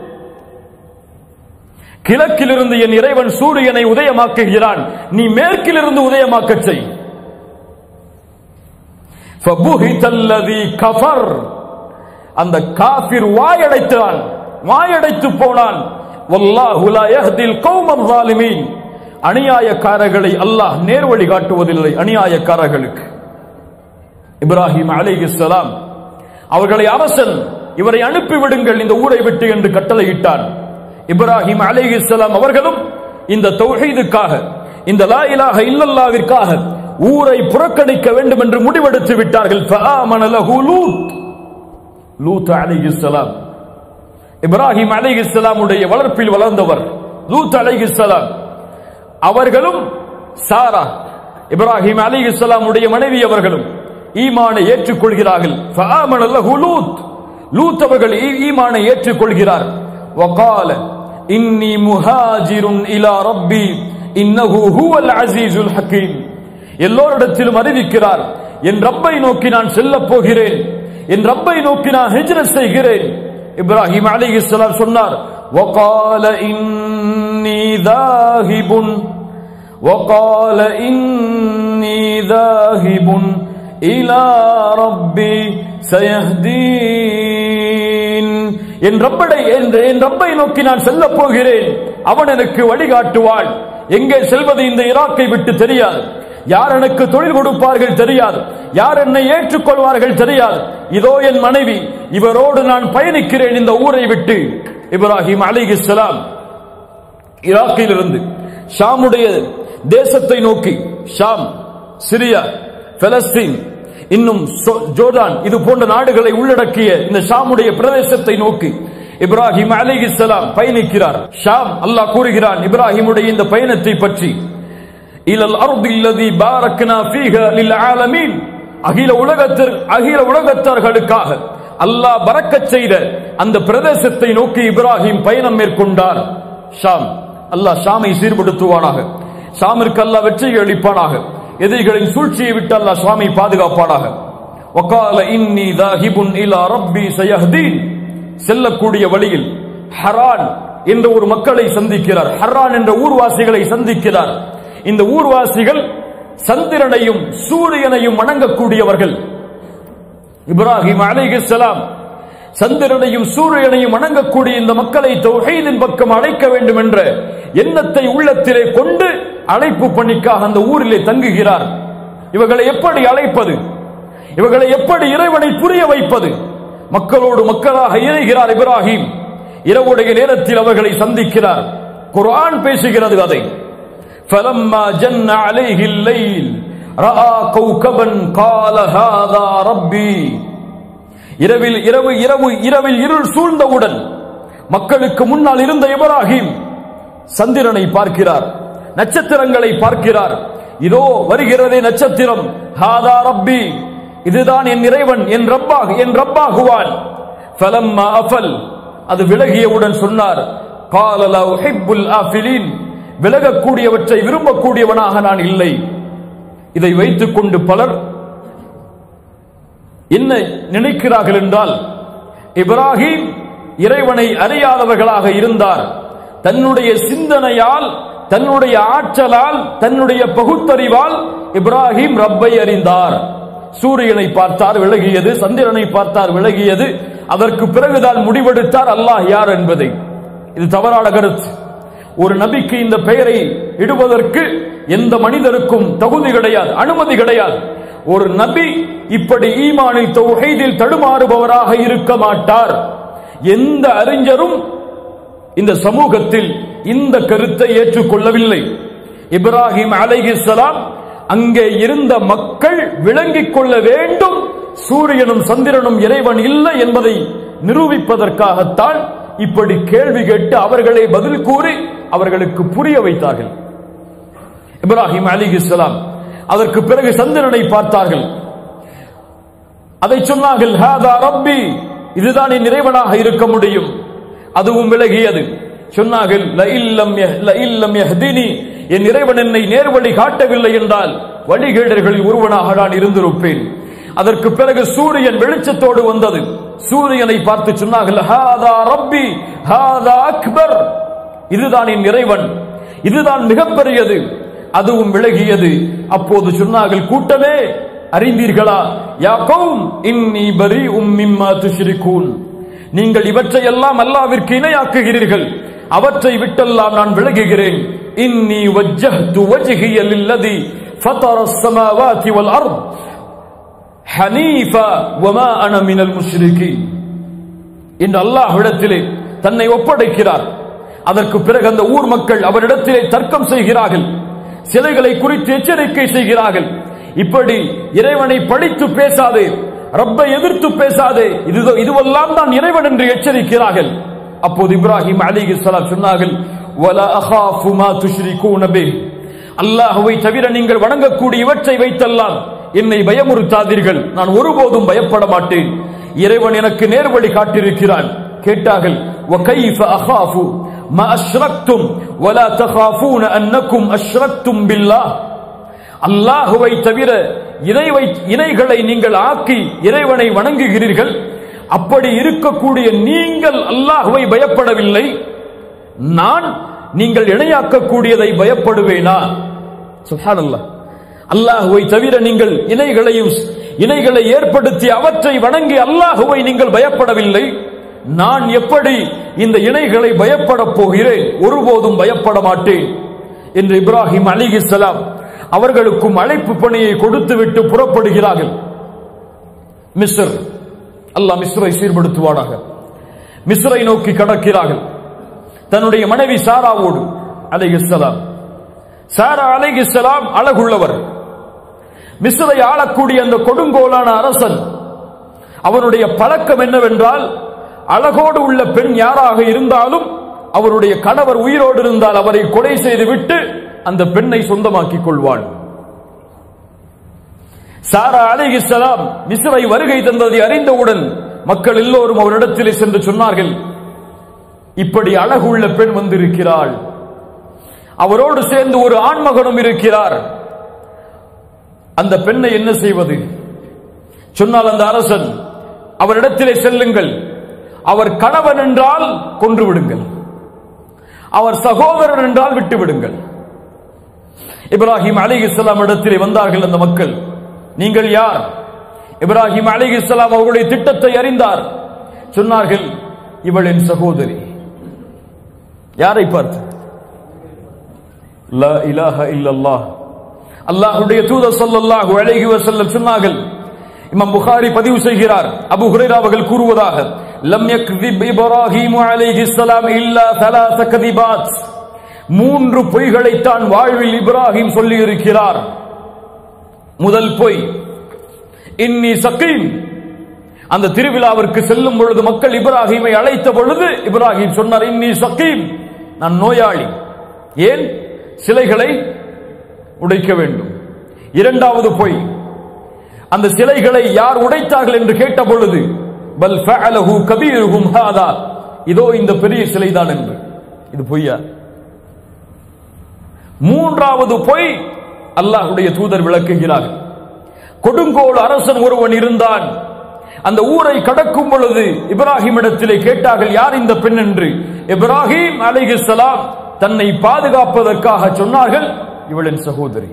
கிழக்கிலிருந்து என் இறைவன் சூரியனை உதயமாக்குகிறான் நீ மேற்கிலிருந்து உதயமாக்கச் செய் فبهت الذي كفر அந்த காபிர் வாயடைத்தான் வாயடைத்து போனான் வல்லாஹு லா யஹ்தில் கௌமல் ஸாலிமீன் அநியாயக்காரர்களை அல்லாஹ் நேர்வழி காட்டுவதில்லை அநியாயக்காரர்களுக்கு இப்ராஹிம் அலைஹிஸ்ஸலாம் அவர்களை அரசன் இவரை அனுப்பிவிடுங்கள் இந்த ஊரை விட்டு என்று கட்டளையிட்டான் இப்ராஹிம் அலைஹிஸ்ஸலாம் அவர்களும் இந்த தௌஹீதுக்காக இந்த லா இலாஹ இல்லல்லாவிற்காக ஊரை புறக்கணிக்க வேண்டும் என்று முடிவெடுத்து விட்டார்கள் ஃபஆமன லஹு லூத் லூத் அலைஹிஸ்ஸலாம் இப்ராஹிம் அலைஹிஸ்ஸலாமுடைய வளர்ப்பில் வளர்ந்தவர் லூத் அலைஹிஸ்ஸலாம் அவர்களும் சாரா இப்ராஹிம் அலைஹிஸ்ஸலாமுடைய மனைவி அவர்களும் ஈமானை ஏற்றுக்கொள்கிறார்கள் ஃபஆமன லஹு லூத் லூத் அவர்கள் ஈ- ஈமானை ஏற்றுக்கொள்கிறார் وقال إني مهاجر إلى ربي إنه هو العزيز الحكيم எல்லோரிடத்திலும் அறிவிக்கிறார் என் ரப்பை நோக்கி நான் செல்லப் போகிறேன் என் ரப்பை நோக்கி நான் ஹிஜ்ரத் செய்கிறேன் இப்ராஹிம் அலைஹிஸ்ஸலாம் சொன்னார் وقال إني ذاهب وقال إني ذاهب إلى ربي سيهدين என் ரப்படை என்று என் ரப்பை நோக்கி நான் செல்லப் போகிறேன் அவன் எனக்கு வழிகாட்டுவாள் எங்கே செல்வது இந்த ஈராக்கை விட்டு தெரியாது யார் எனக்கு தொழில் கொடுப்பார்கள் தெரியாது யார் என்னை ஏற்றுக்கொள்வார்கள் தெரியாது இதோ என் மனைவி இவரோடு நான் பயணிக்கிறேன் இந்த ஊரை விட்டு இப்ராஹிம் அலிஹிஸ்ஸலாம் ஈராக்கிலிருந்து ஷாமுடைய தேசத்தை நோக்கி ஷாம் சிரியா பெலஸ்தீன் இன்னும் சோ- ஜோர்டான் இது போன்ற நாடுகளை உள்ளடக்கிய இந்த ஷாமுடைய பிரதேசத்தை நோக்கி இப்ராஹிம் அலைஹிஸ்ஸலாம் பயணிக்கிறார் ஷாம் அல்லாஹ் கூறுகிறான் இப்ராஹிமுடைய இந்த பயணத்தை பற்றி இலல் அர்தில்லதி பாரக்னா ஃபீஹா லில் ஆலமீன் அகில உலகத்திற்கு அகில உலகத்தார்களுக்காக அல்லாஹ் பரக்கச் செய்த அந்த பிரதேசத்தை நோக்கி இப்ராஹிம் பயணம் மேற்கொண்டார் ஷாம் அல்லாஹ் ஷாமை சீர்படுத்துவானாக ஷாமிற்கு அல்லாஹ் வெற்றியை அளிப்பானாக எதிரிகளின் சூழ்ச்சியை விட்டு அல்லாஹ் சுவாமி பாதுகாப்பானாக வகால இன்னி தாஹிபுன் இலா ரப்பி சயஹ்தீன் செல்லக்கூடிய வழியில் ஹரான் என்ற ஒரு மக்களை சந்திக்கிறார் ஹர்ரான் என்ற ஊர்வாசிகளை சந்திக்கிறார் இந்த ஊர்வாசிகள் சந்திரனையும் சூரியனையும் வணங்கக்கூடியவர்கள் இப்ராஹிம் அலைஹிஸ்ஸலாம் சந்திரனையும் சூரியனையும் வணங்கக்கூடிய இந்த மக்களை தௌஹீதின் பக்கம் அழைக்க வேண்டும் என்ற எண்ணத்தை உள்ளத்திலே கொண்டு அழைப்பு பணிக்காக அந்த ஊரிலே தங்குகிறார் இவர்களை எப்படி அழைப்பது இவர்களை எப்படி இறைவனை புரிய வைப்பது மக்களோடு மக்களாக இணைகிறார் இப்ராஹிம் இரவுடைய நேரத்தில் அவர்களை சந்திக்கிறார் குர்ஆன் பேசுகிறது அதை فلما جن عليه الليل راى كوكبا قال هذا ربي இரவில் இரவு இரவு இரவில் இருள் சூழ்ந்தவுடன் மக்களுக்கு முன்னால் இருந்த இப்ராஹிம் சந்திரனை பார்க்கிறார் நட்சத்திரங்களை பார்க்கிறார் இதோ வருகிறதே நட்சத்திரம் ஹாதா ரப்பி இதுதான் என் இறைவன் என் ரப்பாக என் ரப்பாகுவான் ஃபலம்மா அஃபல் அது விலகியவுடன் சொன்னார் قال لا احب الافلين விலகக்கூடியவற்றை விரும்பக்கூடியவனாக நான் இல்லை இதை வைத்துக் கொண்டு பலர் என்ன நினைக்கிறார்கள் என்றால் இப்ராஹிம் இறைவனை அறியாதவர்களாக இருந்தார் தன்னுடைய சிந்தனையால் தன்னுடைய ஆற்றலால் தன்னுடைய பகுத்தறிவால் இப்ராஹிம் ரப்பை அறிந்தார் சூரியனை பார்த்தார் விலகியது சந்திரனை பார்த்தார் விலகியது அதற்கு பிறகுதான் முடிவெடுத்தார் அல்லாஹ் யார் என்பதை இது தவறான கருத்து ஒரு நபிக்கு இந்த பெயரை இடுவதற்கு எந்த மனிதருக்கும் தகுதி கிடையாது அனுமதி கிடையாது ஒரு நபி இப்படி ஈமானில் தௌஹீதில் தடுமாறுபவராக இருக்க மாட்டார் எந்த அறிஞரும் இந்த சமூகத்தில் இந்த கருத்தை ஏற்றுக்கொள்ளவில்லை இப்ராஹிம் அலைஹிஸ்ஸலாம் அங்கே இருந்த மக்கள் விளங்கிக் கொள்ள வேண்டும் சூரியனும் சந்திரனும் இறைவன் இல்லை என்பதை நிரூபிப்பதற்காகத்தான் இப்படி கேள்வி கேட்டு அவர்களை பதில் கூறி அவர்களுக்கு புரிய வைத்தார்கள் இப்ராஹிம் அலிஹிஸ்ஸலாம் அதற்கு பிறகு சந்திரனை பார்த்தார்கள் அதை சொன்னார்கள் ஹாதா ரப்பி இதுதான் என் இறைவனாக இருக்க முடியும் அதுவும் விலகியது சொன்னார்கள் லஇல்லம் யஹ்- லஇல்லம் யஹ்தினி என் இறைவன் என்னை நேர்வழி காட்டவில்லை என்றால் வழிகேடர்களில் ஒருவனாக நான் இருந்திருப்பேன் அதற்கு பிறகு சூரியன் வெளிச்சத்தோடு வந்தது சூரியனை பார்த்து சொன்னார்கள் ஹாதா ரப்பி ஹாதா அக்பர் இதுதான் என் இறைவன் இதுதான் மிகப்பெரியது அதுவும் விலகியது அப்போது சொன்னார்கள் கூட்டமே அறிந்தீர்களா யா கௌம் இன்னி பரீஉம் மிம்மா துஷ்ரிகூன் நீங்கள் இவற்றையெல்லாம் அல்லாவிற்கு இணையாக்குகிறீர்கள் அவற்றை விட்டெல்லாம் நான் விலகுகிறேன் இன்னி வஜ்ஜஹ்து வஜ்ஹிய லில்லதி ஃபதர السماوات والارض ஹனீஃபா வமா அன மினல் முஷ்ரிகீன் என்று அல்லாஹ்விடத்திலே தன்னை ஒப்படைக்கிறார் அதற்கு பிறகு அந்த ஊர் மக்கள் அவரிடத்திலே தர்க்கம் செய்கிறார்கள் சிலைகளை குறித்து எச்சரிக்கை செய்கிறார்கள் இப்படி இறைவனை படித்து பேசாதே ரப்பை எதிர்த்து பேசாதே இது இதுவெல்லாம் தான் இறைவன் என்று எச்சரிக்கிறார்கள் அப்போது இப்ராஹிம் அலிஹிஸ்ஸலாம் சொன்னார்கள் வலா அகாஃபு மா துஷ்ரிகூன பிஹ் அல்லாஹ்வை தவிர நீங்கள் வணங்கக்கூடிய இவற்றை வைத்தெல்லாம் என்னை பயமுறுத்தாதீர்கள் நான் ஒருபோதும் பயப்பட மாட்டேன் இறைவன் எனக்கு நேர்வழி காட்டியிருக்கிறான் கேட்டார்கள் وكيف اخاف ما اشركتم ولا تخافون انكم اشركتم بالله அல்லாஹுவை தவிர இணை வை இணைகளை நீங்கள் ஆக்கி இறைவனை வணங்குகிறீர்கள் அப்படி இருக்கக்கூடிய நீங்கள் அல்லாஹுவை பயப்படவில்லை நான் நீங்கள் இணையாக்கக்கூடியதை பயப்படுவேனா சுப்ஹானல்லாஹ் அல்லாஹுவை தவிர நீங்கள் இணைகளையும் இணைகளை ஏற்படுத்தி அவற்றை வணங்கி அல்லாஹுவை நீங்கள் பயப்படவில்லை நான் எப்படி இந்த இணைகளை பயப்படப் போகிறேன் ஒருபோதும் பயப்பட மாட்டேன் என்று இப்ராஹிம் அலிஹிஸ்ஸலாம் அவர்களுக்கும் அழைப்பு பணியை கொடுத்துவிட்டு புறப்படுகிறார்கள் மிஸ்ர் அல்லாஹ் மிஸ்ரை சீர்படுத்துவானாக மிஸ்ரை நோக்கி கடக்கிறார்கள் தன்னுடைய மனைவி சாராவோடு அலைஹிஸ்ஸலாம் சாரா அலைஹிஸ்ஸலாம் அழகுள்ளவர் மிஸ்ரை ஆளக்கூடிய அந்த கொடுங்கோலான அரசன் அவருடைய பழக்கம் என்னவென்றால் அழகோடு உள்ள பெண் யாராக இருந்தாலும் அவருடைய கணவர் உயிரோடு இருந்தால் அவரை கொலை செய்துவிட்டு அந்த பெண்ணை சொந்தமாக்கிக் கொள்வாள் சாரா அலைஹிஸ்ஸலாம் மிஸ்ரை வருகை தந்ததை அறிந்தவுடன் மக்கள் எல்லோரும் அவரிடத்திலே சென்று சொன்னார்கள் இப்படி அழகுள்ள பெண் வந்திருக்கிறாள் அவரோடு சேர்ந்து ஒரு ஆண்மகனும் இருக்கிறார் அந்த பெண்ணை என்ன செய்வது சொன்னால் அந்த அரசன் அவரிடத்திலே செல்லுங்கள் அவர் கணவன் என்றால் கொன்று விடுங்கள் அவர் சகோதரன் என்றால் விட்டு விடுங்கள் இப்ராஹிம் அலி இஸ்லாம் இடத்திலே வந்தார்கள் அந்த மக்கள் நீங்கள் யார் இப்ராஹிம் அலி இஸ்லாம் அவர்களுடைய திட்டத்தை அறிந்தார் சொன்னார்கள் இவள் என் சகோதரி யாரை பார்த்து லா இலாஹ இல்லல்லாஹ் அல்லாஹ்வுடைய தூதர் ஸல்லல்லாஹு அலைஹி வஸல்லம் சொன்னார்கள் இமாம் புகாரி பதிவு செய்கிறார் அபு ஹுரைரா அவர்கள் கூறுவதாக லம் யக்திப் இப்ராஹிம் அலைஹிஸ்ஸலாம் இல்லா ثلاث கதிபாத் மூன்று பொய்களைத்தான் வாழ்வில் இப்ராஹிம் சொல்லி இருக்கிறார் முதல் பொய் இன்னி சக்கீம் அந்த திருவிழாவிற்கு செல்லும் பொழுது மக்கள் இப்ராஹிமை அழைத்த பொழுது இப்ராஹிம் சொன்னார் இன்னி சக்கீம் நான் நோயாளி ஏன் சிலைகளை உடைக்க வேண்டும் இரண்டாவது பொய் அந்த சிலைகளை யார் உடைத்தார்கள் என்று கேட்ட பொழுது பல் ஃபஅலஹு கபீருஹும் ஹாதா இதோ இந்த பெரிய சிலைதான் என்று இது பொய்யா மூன்றாவது பொய் அல்லாஹ்வுடைய தூதர் விளக்குகிறார்கள் கொடுங்கோல் அரசன் ஒருவன் இருந்தான் அந்த ஊரை கடக்கும் பொழுது இப்ராஹிம் இடத்திலே கேட்டார்கள் யார் இந்த பெண் என்று இப்ராஹிம் அலைஹிஸ்ஸலாம் தன்னை பாதுகாப்பதற்காக சொன்னார்கள் இவளின் சகோதரி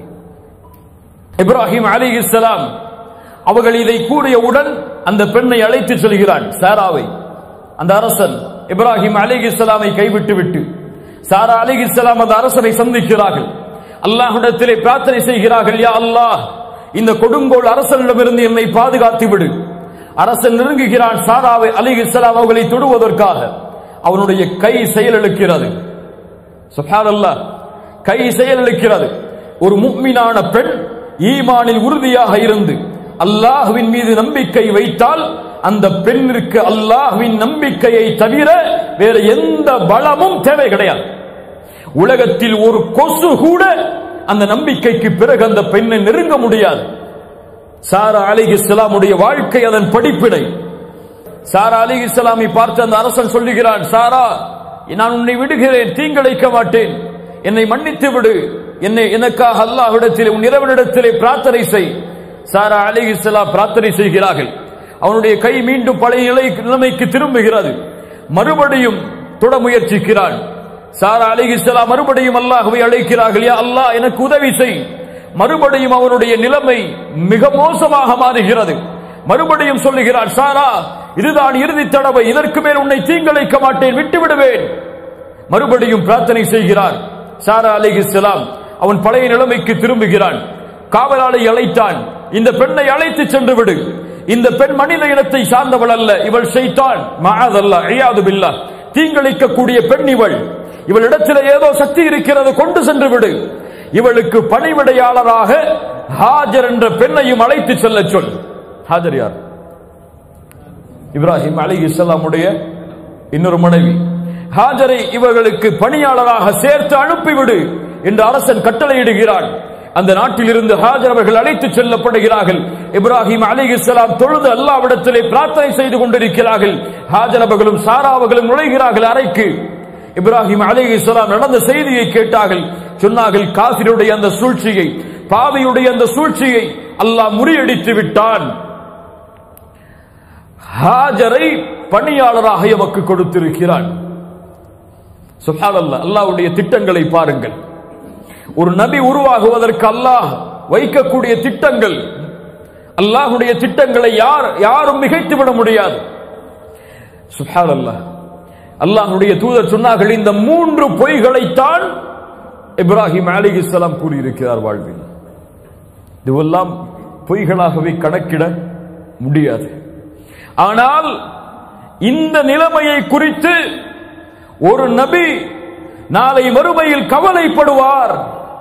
இப்ராஹிம் அலைஹிஸ்ஸலாம் அவர்கள் இதை கூறியவுடன் அந்த பெண்ணை அழைத்து செல்கிறான் சாராவை அந்த அரசன் இப்ராஹிம் அலிகிஸ்லாமை கைவிட்டு விட்டு சாரா அலிகிஸ்லாம் அந்த அரசனை சந்திக்கிறார்கள் அல்லாஹ்விடத்திலே பிரார்த்தனை செய்கிறார்கள் யா அல்லாஹ் இந்த கொடுங்கோல் அரசனிடமிருந்து என்னை பாதுகாத்து விடு அரசன் நெருங்குகிறான் சாராவை அலிகிஸ்லாம் அவர்களை தொடுவதற்காக அவனுடைய கை செயலிழக்கிறது சுப்ஹானல்லாஹ் கை செயலிழக்கிறது ஒரு முக்மினான பெண் ஈமானில் உறுதியாக இருந்து அல்லாஹ்வின் மீது நம்பிக்கை வைத்தால் அந்த பெண்ணிற்கு அல்லாஹ்வின் நம்பிக்கையை தவிர வேற எந்த பலமும் தேவை கிடையாது உலகத்தில் ஒரு கொசு கூட அந்த நம்பிக்கைக்கு பிறகு அந்த பெண்ணை நெருங்க முடியாது சாரா அலி இஸ்லாமுடைய வாழ்க்கை அதன் படிப்பினை சாரா அலி இஸ்லாமை பார்த்து அந்த அரசன் சொல்லுகிறான் சாரா நான் உன்னை விடுகிறேன் தீங்கிழைக்க மாட்டேன் என்னை மன்னித்து விடு என்னை எனக்காக அல்லாஹ்விடத்திலே உன் இரவனிடத்திலே பிரார்த்தனை செய் சாரா அலி இஸ்லாம் பிரார்த்தனை செய்கிறார்கள் அவனுடைய கை மீண்டும் பழைய நிலை நிலைமைக்கு திரும்புகிறது மறுபடியும் தொட முயற்சிக்கிறான் சாரா அலி இஸ்லாம் மறுபடியும் அல்லாஹ்வை அழைக்கிறார்கள் யா அல்லாஹ் எனக்கு உதவி செய் மறுபடியும் அவனுடைய நிலைமை மிக மோசமாக மாறுகிறது மறுபடியும் சொல்லுகிறான் சாரா இதுதான் இறுதி தடவை இதற்கு மேல் உன்னை தீங்கிழைக்க மாட்டேன் விட்டு விடுவேன் மறுபடியும் பிரார்த்தனை செய்கிறார் சாரா அலிஹிஸ்லாம் அவன் பழைய நிலைமைக்கு திரும்புகிறான் காவலாளை அழைத்தான் இந்த பெண்ணை அழைத்து சென்று விடு இந்த பெண் மனித இனத்தை சார்ந்தவள் அல்ல இவள் செய்தான் மகாதல்ல ஐயாது பில்லா தீங்களிக்கக்கூடிய பெண் இவள் இவளிடத்தில் ஏதோ சக்தி இருக்கிறது கொண்டு சென்று விடு இவளுக்கு பணிவிடையாளராக ஹாஜர் என்ற பெண்ணையும் அழைத்து செல்ல சொல் ஹாஜர் யார் இப்ராஹிம் அலி இஸ்லாமுடைய இன்னொரு மனைவி ஹாஜரை இவர்களுக்கு பணியாளராக சேர்த்து அனுப்பிவிடு என்று அரசன் கட்டளையிடுகிறான் அந்த நாட்டில் இருந்து ஹாஜர் அவர்கள் அழைத்து செல்லப்படுகிறார்கள் இப்ராஹிம் அலி இஸ்லாம் தொழுது அல்லாவிடத்திலே பிரார்த்தனை செய்து கொண்டிருக்கிறார்கள் ஹாஜர் அவர்களும் சாரா அவர்களும் நுழைகிறார்கள் அறைக்கு இப்ராஹிம் அலி இஸ்லாம் நடந்த செய்தியை கேட்டார்கள் சொன்னார்கள் காசிருடைய அந்த சூழ்ச்சியை பாவியுடைய அந்த சூழ்ச்சியை அல்லாஹ் முறியடித்து விட்டான் ஹாஜரை பணியாளராக எமக்கு கொடுத்திருக்கிறான் சுஹான் அல்லா அல்லாவுடைய திட்டங்களை பாருங்கள் ஒரு நபி உருவாகுவதற்கு அல்லாஹ் வைக்கக்கூடிய திட்டங்கள் அல்லாஹுடைய திட்டங்களை யார் யாரும் மிகைத்து விட முடியாது சுஹான் அல்லாஹ் அல்லாஹுடைய தூதர் சொன்னார்கள் இந்த மூன்று பொய்களைத்தான் இப்ராஹிம் அலி இஸ்லாம் கூறியிருக்கிறார் வாழ்வில் இதுவெல்லாம் பொய்களாகவே கணக்கிட முடியாது ஆனால் இந்த நிலைமையை குறித்து ஒரு நபி நாளை மறுமையில் கவலைப்படுவார்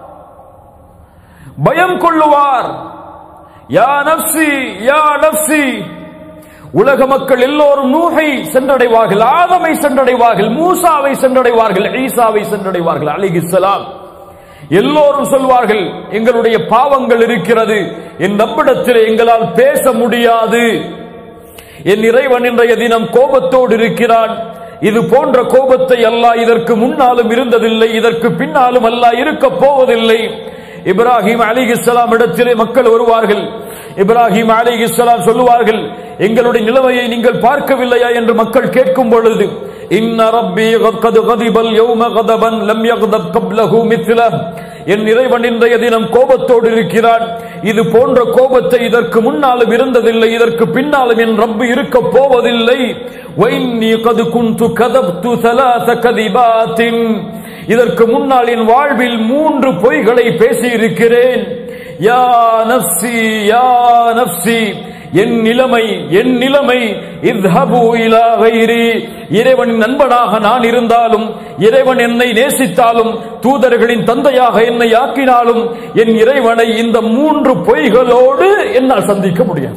பயம் கொள்ளுவார் யா நப்சி யா நப்சி உலக மக்கள் எல்லோரும் நூகை சென்றடைவார்கள் ஆதமை சென்றடைவார்கள் மூசாவை சென்றடைவார்கள் ஈசாவை சென்றடைவார்கள் அலிகிஸ்லாம் எல்லோரும் சொல்வார்கள் எங்களுடைய பாவங்கள் இருக்கிறது என் நம்பிடத்தில் எங்களால் பேச முடியாது என் இறைவன் இன்றைய தினம் கோபத்தோடு இருக்கிறான் இது போன்ற கோபத்தை அல்லாஹ் இதற்கு முன்னாலும் இருந்ததில்லை இதற்கு பின்னாலும் அல்லாஹ் இருக்க போவதில்லை இப்ராஹிம் அலிஹிஸ்ஸலாம் இடத்திலே மக்கள் வருவார்கள் இப்ராஹிம் அலிஹிஸ்ஸலாம் சொல்லுவார்கள் எங்களுடைய நிலைமையை நீங்கள் பார்க்கவில்லையா என்று மக்கள் கேட்கும் பொழுது இன்ன ரப்பி கத் கதிபல் யௌம கதபன் லம் யகதப் கப்லஹு மித்லஹ் என் இறைவன் இன்றைய தினம் கோபத்தோடு இருக்கிறான் இது போன்ற கோபத்தை இதற்கு முன்னாலும் இருந்ததில்லை இதற்கு பின்னாலும் என் ரப்பு இருக்க போவதில்லை வைன்னி கது குந்து கதப்து ثلاث كذبات இதற்கு முன்னால் என் வாழ்வில் மூன்று பொய்களை பேசியிருக்கிறேன் யா நஃப்சி யா நஃப்சி என் நிலைமை என் நிலைமை இத்ஹபு இலா கைரி இறைவனின் நண்பனாக நான் இருந்தாலும் இறைவன் என்னை நேசித்தாலும் தூதர்களின் தந்தையாக என்னை ஆக்கினாலும் என் இறைவனை இந்த மூன்று பொய்களோடு என்னால் சந்திக்க முடியாது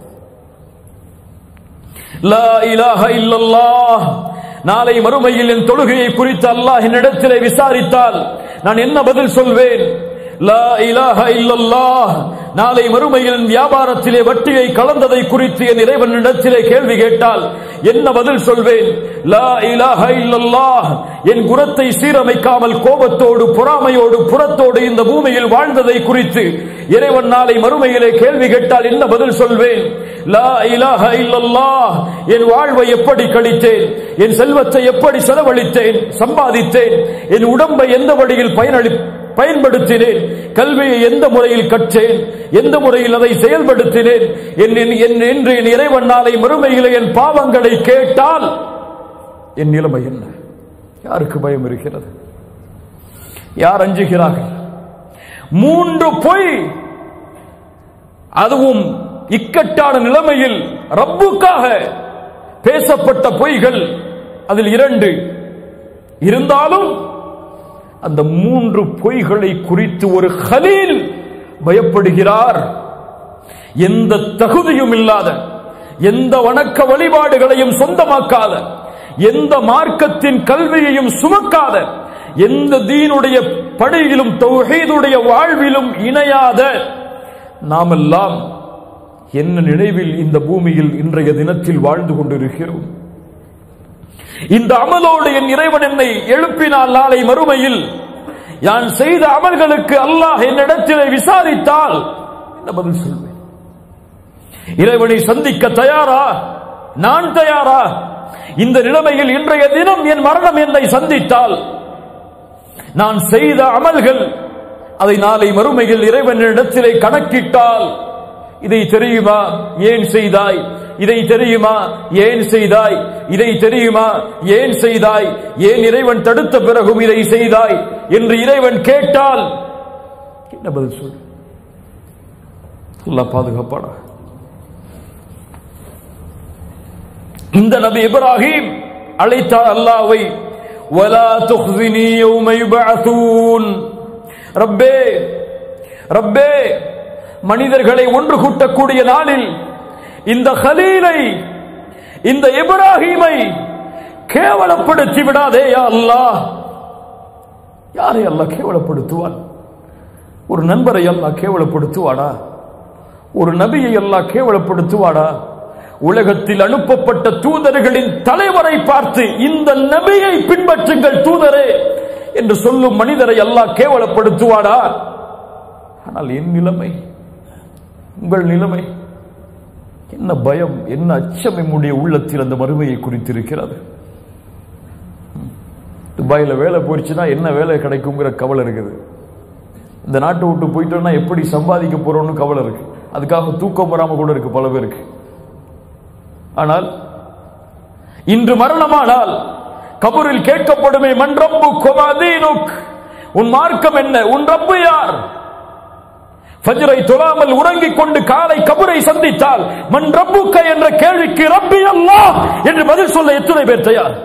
லா இலாஹ இல்லல்லாஹ் நாளை மறுமையில் என் தொழுகையை குறித்து அல்லாஹ் என்னிடத்திலே விசாரித்தால் நான் என்ன பதில் சொல்வேன் லா இலாஹ இல்லல்லாஹ் நாளை மறுமையில் வியாபாரத்திலே வட்டியை கலந்ததை குறித்து என் இறைவனிடத்திலே கேள்வி கேட்டால் என்ன பதில் சொல்வேன் லா இலாஹ இல்லல்லாஹ் என் குரத்தை சீரமைக்காமல் கோபத்தோடு பொறாமையோடு புறத்தோடு இந்த பூமியில் வாழ்ந்ததை குறித்து இறைவன் நாளை மறுமையிலே கேள்வி கேட்டால் என்ன பதில் சொல்வேன் லா இலாஹ இல்லல்லாஹ் என் வாழ்வை எப்படி கழித்தேன் என் செல்வத்தை எப்படி செலவழித்தேன் சம்பாதித்தேன் என் உடம்பை எந்த வழியில் பயனளி பயன்படுத்தினேன் கல்வியை எந்த முறையில் கற்றேன் எந்த முறையில் அதை செயல்படுத்தினேன் என் என்- என் என்று என் இறைவன் நாளை மறுமையிலே என் பாவங்களை கேட்டால் என் நிலைமை என்ன யாருக்கு பயம் இருக்கிறது யார் அஞ்சுகிறார்கள் மூன்று பொய் அதுவும் இக்கட்டான நிலைமையில் ரப்புக்காக பேசப்பட்ட பொய்கள் அதில் இரண்டு இருந்தாலும் அந்த மூன்று பொய்களை குறித்து ஒரு ஹலீல் பயப்படுகிறார் எந்த தகுதியும் இல்லாத எந்த வணக்க வழிபாடுகளையும் சொந்தமாக்காத எந்த மார்க்கத்தின் கல்வியையும் சுமக்காத எந்த தீனுடைய படையிலும் தௌஹீதுடைய வாழ்விலும் இணையாத நாமெல்லாம் என்ன நினைவில் இந்த பூமியில் இன்றைய தினத்தில் வாழ்ந்து கொண்டிருக்கிறோம் இந்த அமலோடு என் இறைவன் என்னை எழுப்பினால் நாளை மறுமையில் நான் செய்த அமல்களுக்கு அல்லாஹ் என்னிடத்திலே விசாரித்தால் என்ன பதில் சொல்வேன் இறைவனை சந்திக்க தயாரா நான் தயாரா இந்த நிலைமையில் இன்றைய தினம் என் மரணம் என்னை சந்தித்தால் நான் செய்த அமல்கள் அதை நாளை மறுமையில் இறைவனிடத்திலே கணக்கிட்டால் இதை தெரியுமா ஏன் செய்தாய் இதை தெரியுமா ஏன் செய்தாய் இதை தெரியுமா ஏன் செய்தாய் ஏன் இறைவன் தடுத்த பிறகும் இதை செய்தாய் என்று இறைவன் கேட்டால் என்ன பதில் சொல் அல்லாஹ் பாதுகாப்பாடா இந்த நபி இப்ராஹிம் அழைத்தார் அல்லாவை ولا تخزني يوم يبعثون ரப்பே ரப்பே மனிதர்களை ஒன்று கூட்டக்கூடிய நாளில் இந்த ஹலீலை இந்த இப்ராஹீமை கேவலப்படுத்தி விடாதே யா அல்லாஹ் யாரை அல்லாஹ் கேவலப்படுத்துவான் ஒரு நண்பரை அல்லாஹ் கேவலப்படுத்துவாடா ஒரு நபியை அல்லாஹ் கேவலப்படுத்துவாடா உலகத்தில் அனுப்பப்பட்ட தூதர்களின் தலைவரை பார்த்து இந்த நபியை பின்பற்றுங்கள் தூதரே என்று சொல்லும் மனிதரை அல்லாஹ் கேவலப்படுத்துவாடா ஆனால் என் நிலைமை உங்கள் நிலைமை என்ன பயம் என்ன அச்சம் நம்முடைய உள்ளத்தில் அந்த மறுமையை குறித்திருக்கிறது துபாயில் வேலை போயிடுச்சுன்னா என்ன வேலை கிடைக்குங்கிற கவலை இருக்குது இந்த நாட்டை விட்டு போயிட்டோம்னா எப்படி சம்பாதிக்க போறோம்னு கவலை இருக்கு அதுக்காக தூக்கம் வராம கூட இருக்கு பல பேருக்கு ஆனால் இன்று மரணமானால் கபரில் கேட்கப்படுமே மன் ரப்பு கொமாதீனுக் உன் மார்க்கம் என்ன உன் ரப்பு யார் ஃபஜ்ரை தொழாமல் உறங்கிக் கொண்டு காலை கபரை சந்தித்தால் மன் ரப்புக்க என்ற கேள்விக்கு ரப்பி அல்லாஹ் என்று பதில் சொல்ல எத்தனை பேர் தயார்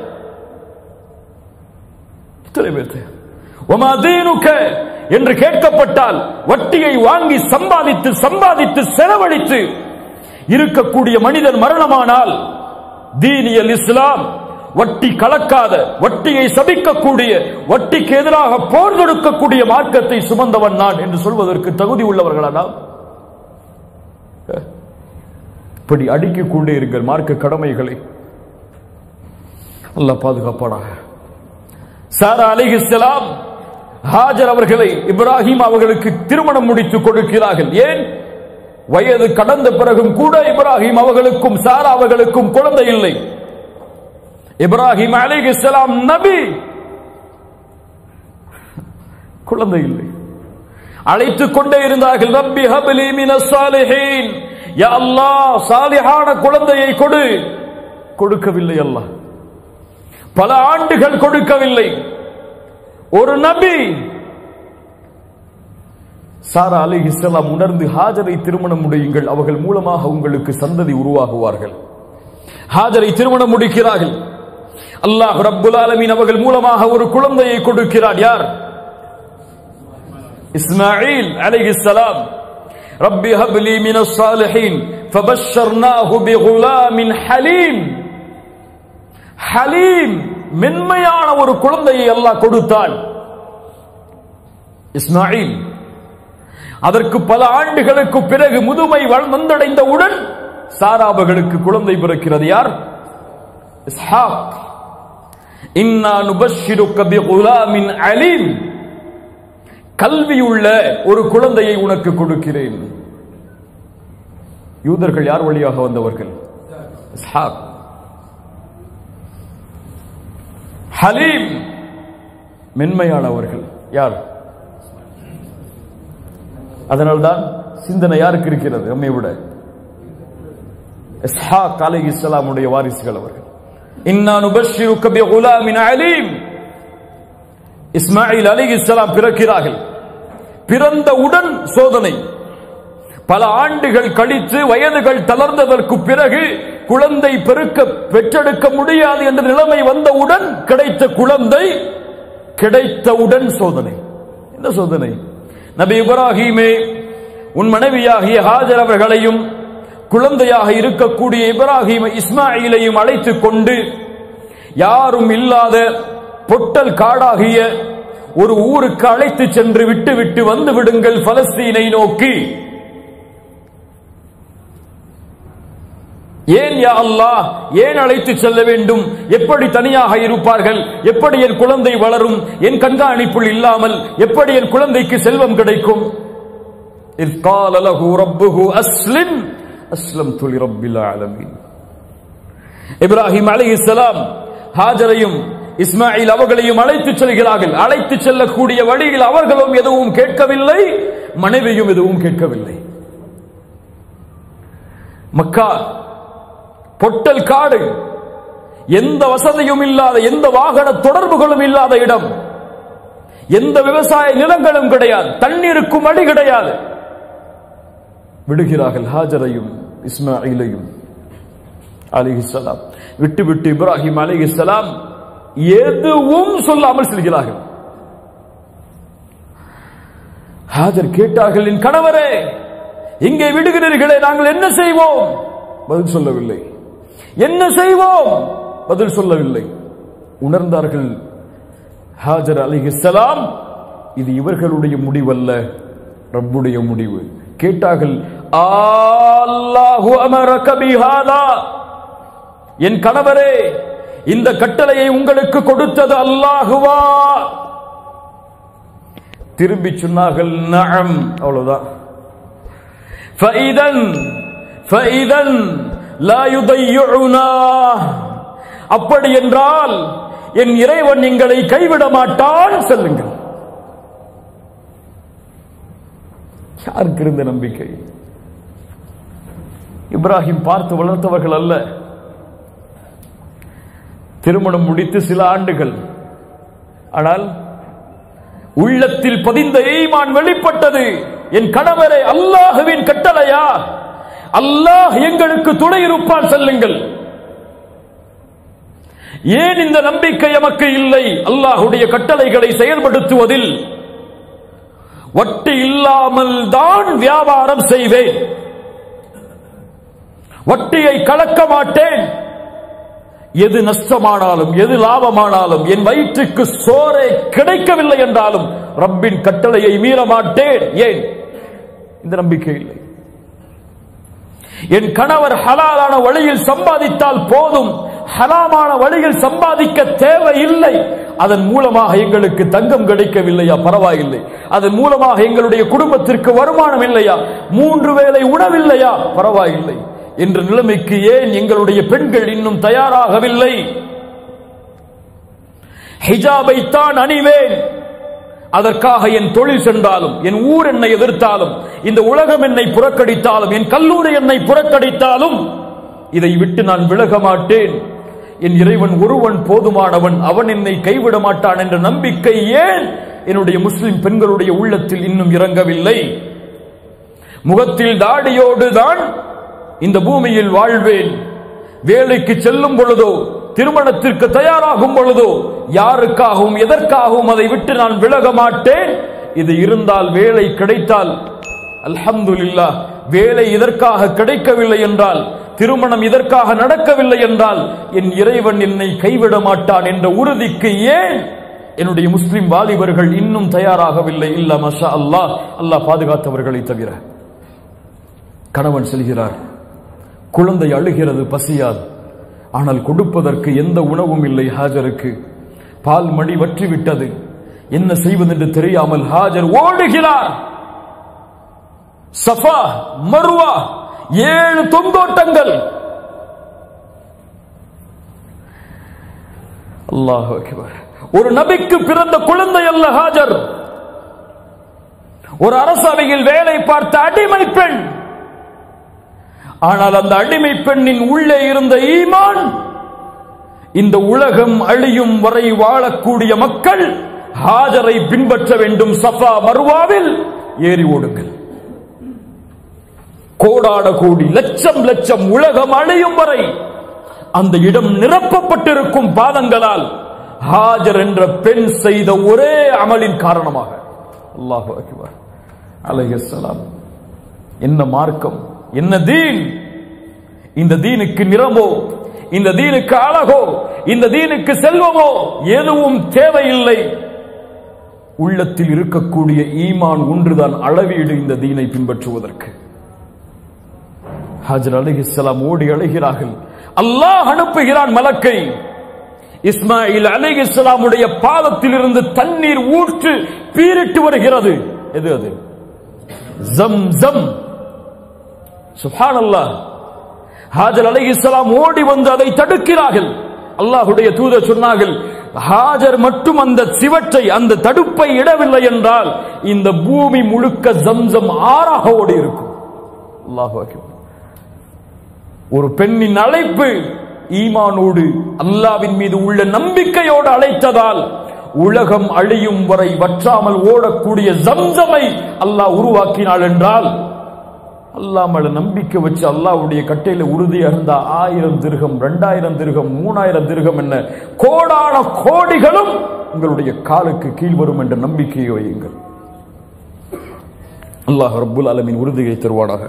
எத்தனை பேர் தயார் ஒமா தீனுக்க என்று கேட்கப்பட்டால் வட்டியை வாங்கி சம்பாதித்து சம்பாதித்து செலவழித்து இருக்கக்கூடிய மனிதன் மரணமானால் தீனியல் இஸ்லாம் வட்டி கலக்காத வட்டியை சபிக்கக்கூடிய வட்டிக்கு எதிராக போர் தொடுக்கக்கூடிய மார்க்கத்தை சுமந்தவன் நான் என்று சொல்வதற்கு தகுதி உள்ளவர்களா நாம் இப்படி அடுக்கிக் கொண்டே இருங்கள் மார்க்க கடமைகளை அல்லாஹ் பாதுகாப்பாடாக சாரா அலிஹிஸ்லாம் ஹாஜர் அவர்களை இப்ராஹிம் அவர்களுக்கு திருமணம் முடித்து கொடுக்கிறார்கள் ஏன் வயது கடந்த பிறகும் கூட இப்ராஹிம் அவர்களுக்கும் சாரா அவர்களுக்கும் குழந்தை இல்லை இப்ராஹிம் அலைஹிஸ்ஸலாம் நபி குழந்தை இல்லை அழைத்துக் கொண்டே இருந்தார்கள் ரப்பி ஹப்லி மினஸ் சாலிஹீன் யா அல்லாஹ் சாலிஹான குழந்தையை கொடு கொடுக்கவில்லை அல்லாஹ் பல ஆண்டுகள் கொடுக்கவில்லை ஒரு நபி சாரா அலைஹிஸ்ஸலாம் உணர்ந்து ஹாஜரை திருமணம் முடியுங்கள் அவர்கள் மூலமாக உங்களுக்கு சந்ததி உருவாகுவார்கள் ஹாஜரை திருமணம் முடிக்கிறார்கள் அல்லாஹ் ரப்புல் ஆலமீன் அவர்கள் மூலமாக ஒரு குழந்தையை கொடுக்கிறார் யார் இஸ்மாயில் அலைஹிஸ்ஸலாம் ரப்பி ஹப்லி மினஸ் சாலிஹீன் ஃபபஷர்னாஹு பிகுலாமின் ஹலீம் ஹலீம் மென்மையான ஒரு குழந்தையை அல்லாஹ் கொடுத்தான் இஸ்மாயில் அதற்கு பல ஆண்டுகளுக்கு பிறகு முதுமை வள்- வந்தடைந்தவுடன் சாராபகளுக்கு குழந்தை பிறக்கிறது யார் இஸ்ஹாக் இன்னா நுபஷ்ஷிருக்க பிகுலாமின் அலீம் கல்வியுள்ள ஒரு குழந்தையை உனக்கு கொடுக்கிறேன் யூதர்கள் யார் வழியாக வந்தவர்கள் இஸ்ஹாக் ஹலீம் மென்மையானவர்கள் யார் அதனால்தான் சிந்தனை யாருக்கு இருக்கிறது நம்மை விட இஸ்ஹாக் அலைஹிஸ்ஸலாமுடைய வாரிசுகள் அவர்கள் இன்னா நுபஷ்ஷிருக்க பிகுலாமின் அலீம் இஸ்மாயில் அலைஹிஸ்ஸலாம் பிறக்கிறார்கள் பிறந்தவுடன் சோதனை பல ஆண்டுகள் கழித்து வயதுகள் தளர்ந்ததற்கு பிறகு குழந்தை பெருக்க பெற்றெடுக்க முடியாது என்ற நிலைமை வந்தவுடன் கிடைத்த குழந்தை கிடைத்தவுடன் சோதனை என்ன சோதனை நபி இப்ராஹீமே உன் மனைவியாகிய ஹாஜர் அவர்களையும் குழந்தையாக இருக்கக்கூடிய இப்ராஹீம் இஸ்மாயிலையும் அழைத்துக் கொண்டு யாரும் இல்லாத பொட்டல் காடாகிய ஒரு ஊருக்கு அழைத்து சென்று விட்டு விட்டு வந்து விடுங்கள் பலஸ்தீனை நோக்கி ஏன் யா அல்லாஹ் ஏன் அழைத்து செல்ல வேண்டும் எப்படி தனியாக இருப்பார்கள் எப்படி என் குழந்தை வளரும் என் கண்காணிப்புள் இல்லாமல் எப்படி என் குழந்தைக்கு செல்வம் கிடைக்கும் إذ قال له ربه أسلم أسلمت لرب العالمين இப்ராஹிம் அலைஹிஸ்ஸலாம் ஹாஜரையும் இஸ்மாயில் அவர்களையும் அழைத்து செல்கிறார்கள் அழைத்து செல்லக்கூடிய வழியில் அவர்களும் எதுவும் கேட்கவில்லை மனைவியும் எதுவும் கேட்கவில்லை மக்கா பொட்டல் காடு எந்த வசதியும் இல்லாத எந்த வாகன தொடர்புகளும் இல்லாத இடம் எந்த விவசாய நிலங்களும் கிடையாது தண்ணீருக்கும் அடி கிடையாது விடுகிறார்கள் ஹாஜரையும் இஸ்மாயிலையும் அலிஹிஸ்ஸலாம் விட்டு விட்டு இப்ராஹிம் அலிஹிஸ்ஸலாம் எதுவும் சொல்லாமல் செல்கிறார்கள் ஹாஜர் கேட்டார்கள் என் கணவரே இங்கே விடுகிறீர்களே நாங்கள் என்ன செய்வோம் பதில் சொல்லவில்லை என்ன செய்வோம் பதில் சொல்லவில்லை உணர்ந்தார்கள் ஹாஜர் அலிஹிஸ்ஸலாம் இது இவர்களுடைய முடிவல்ல ரப்புடைய முடிவு கேட்டார்கள் அல்லாஹு அமரக பிஹாதா என் கணவரே இந்த கட்டளையை உங்களுக்கு கொடுத்தது அல்லாஹுவா திரும்பி சொன்னார்கள் நஅம் அவ்வளவுதான் فإذن فإذن لا يضيعنا அப்படி என்றால் என் இறைவன் எங்களை கைவிட மாட்டான் செல்லுங்கள் யாருக்கு இருந்த நம்பிக்கை இப்ராஹிம் பார்த்து வளர்த்தவர்கள் அல்ல திருமணம் முடித்து சில ஆண்டுகள் ஆனால் உள்ளத்தில் பதிந்த ஈமான் வெளிப்பட்டது என் கணவரே அல்லாஹுவின் கட்டளையா அல்லாஹ் எங்களுக்கு துணை இருப்பான் செல்லுங்கள் ஏன் இந்த நம்பிக்கை எமக்கு இல்லை அல்லாஹுடைய கட்டளைகளை செயல்படுத்துவதில் வட்டி இல்லாமல் தான் வியாபாரம் செய்வேன் வட்டியை கலக்க மாட்டேன் எது நஷ்டமானாலும் எது லாபமானாலும் என் வயிற்றுக்கு சோறே கிடைக்கவில்லை என்றாலும் ரப்பின் கட்டளையை மீற மாட்டேன் ஏன் இந்த நம்பிக்கை இல்லை என் கணவர் ஹலாலான வழியில் சம்பாதித்தால் போதும் ஹராமான வழியில் சம்பாதிக்க தேவையில்லை அதன் மூலமாக எங்களுக்கு தங்கம் கிடைக்கவில்லையா பரவாயில்லை அதன் மூலமாக எங்களுடைய குடும்பத்திற்கு வருமானம் இல்லையா மூன்று வேளை உணவில்லையா பரவாயில்லை என்ற நிலைமைக்கு ஏன் எங்களுடைய பெண்கள் இன்னும் தயாராகவில்லை ஹிஜாபை தான் அணிவேன் அதற்காக என் தொழில் சென்றாலும் என் ஊர் என்னை எதிர்த்தாலும் இந்த உலகம் என்னை புறக்கணித்தாலும் என் கல்லூரி என்னை புறக்கணித்தாலும் இதை விட்டு நான் விலக மாட்டேன் என் இறைவன் ஒருவன் போதுமானவன் அவன் என்னை கைவிட மாட்டான் என்ற நம்பிக்கை ஏன் என்னுடைய முஸ்லிம் பெண்களுடைய உள்ளத்தில் இன்னும் இறங்கவில்லை முகத்தில் தாடியோடு தான் இந்த பூமியில் வாழ்வேன் வேலைக்கு செல்லும் பொழுதோ திருமணத்திற்கு தயாராகும் பொழுதோ யாருக்காகவும் எதற்காகவும் அதை விட்டு நான் விலக மாட்டேன் இது இருந்தால் வேலை கிடைத்தால் அல்ஹம்துலில்லாஹ் வேலை இதற்காக கிடைக்கவில்லை என்றால் திருமணம் இதற்காக நடக்கவில்லை என்றால் என் இறைவன் என்னை கைவிட மாட்டான் என்ற உறுதிக்கு ஏன் என்னுடைய முஸ்லிம் வாலிபர்கள் இன்னும் தயாராகவில்லை இல்ல மஷா அல்லாஹ் அல்லாஹ் பாதுகாத்தவர்களை தவிர கணவன் செல்கிறார் குழந்தை அழுகிறது பசியாது ஆனால் கொடுப்பதற்கு எந்த உணவும் இல்லை ஹாஜருக்கு பால் மணி வற்றி விட்டது என்ன செய்வதென்று தெரியாமல் ஹாஜர் ஓடுகிறார் சஃபா மருவா ஏழு தொங்கோட்டங்கள் அல்லாஹ் ஒரு நபிக்கு பிறந்த குழந்தை அல்ல ஹாஜர் ஒரு அரசவையில் வேலை பார்த்த அடிமை பெண் ஆனால் அந்த அடிமை பெண்ணின் உள்ளே இருந்த ஈமான் இந்த உலகம் அழியும் வரை வாழக்கூடிய மக்கள் ஹாஜரை பின்பற்ற வேண்டும் சஃபா மருவாவில் ஏறி ஓடுங்கள் கோடாட கோடி லட்சம் லட்சம் உலகம் அழியும் வரை அந்த இடம் நிரப்பப்பட்டிருக்கும் பாதங்களால் ஹாஜர் என்ற பெண் செய்த ஒரே அமலின் காரணமாக அல்லாஹு அக்பர் அலைஹிஸ்ஸலாம் என்ன மார்க்கம் என்ன தீன் இந்த தீனுக்கு நிறமோ இந்த தீனுக்கு அழகோ இந்த தீனுக்கு செல்வமோ எதுவும் தேவையில்லை உள்ளத்தில் இருக்கக்கூடிய ஈமான் ஒன்றுதான் அளவீடு இந்த தீனை பின்பற்றுவதற்கு ஹஜர் அலிஹிஸ்லாம் ஓடி அழுகிறார்கள் அல்லாஹ் அனுப்புகிறான் மலக்கை இஸ்மாயில் அலிஹிஸ்லாமுடைய பாதத்தில் இருந்து தண்ணீர் ஊற்று பீரிட்டு வருகிறது எது அது ஜம் ஜம் சுபான் அல்லாஹ் ஹாஜர் அலிஹிஸ்லாம் ஓடி வந்து அதை தடுக்கிறார்கள் அல்லாஹுடைய தூதர் சொன்னார்கள் ஹாஜர் மட்டும் அந்த சிவற்றை அந்த தடுப்பை இடவில்லை என்றால் இந்த பூமி முழுக்க ஜம்சம் ஆறாக ஓடி இருக்கும் அல்லாஹு அக்பர் ஒரு பெண்ணின் அழைப்பு ஈமானோடு அல்லாவின் மீது உள்ள நம்பிக்கையோடு அழைத்ததால் உலகம் அழியும் வரை வற்றாமல் ஓடக்கூடிய ஜம்சமை அல்லாஹ் உருவாக்கினாள் என்றால் அல்லாஹ் மேல நம்பிக்கை வச்சு அல்லாஹ்வுடைய கட்டையில உறுதியா இருந்தா ஆயிரம் திருகம் ரெண்டாயிரம் திருகம் மூணாயிரம் திருகம் என்ன கோடான கோடிகளும் உங்களுடைய காலுக்கு கீழ் வரும் என்ற நம்பிக்கையை வையுங்கள் அல்லாஹ் ரப்புல் ஆலமீன் உறுதியை தருவானாக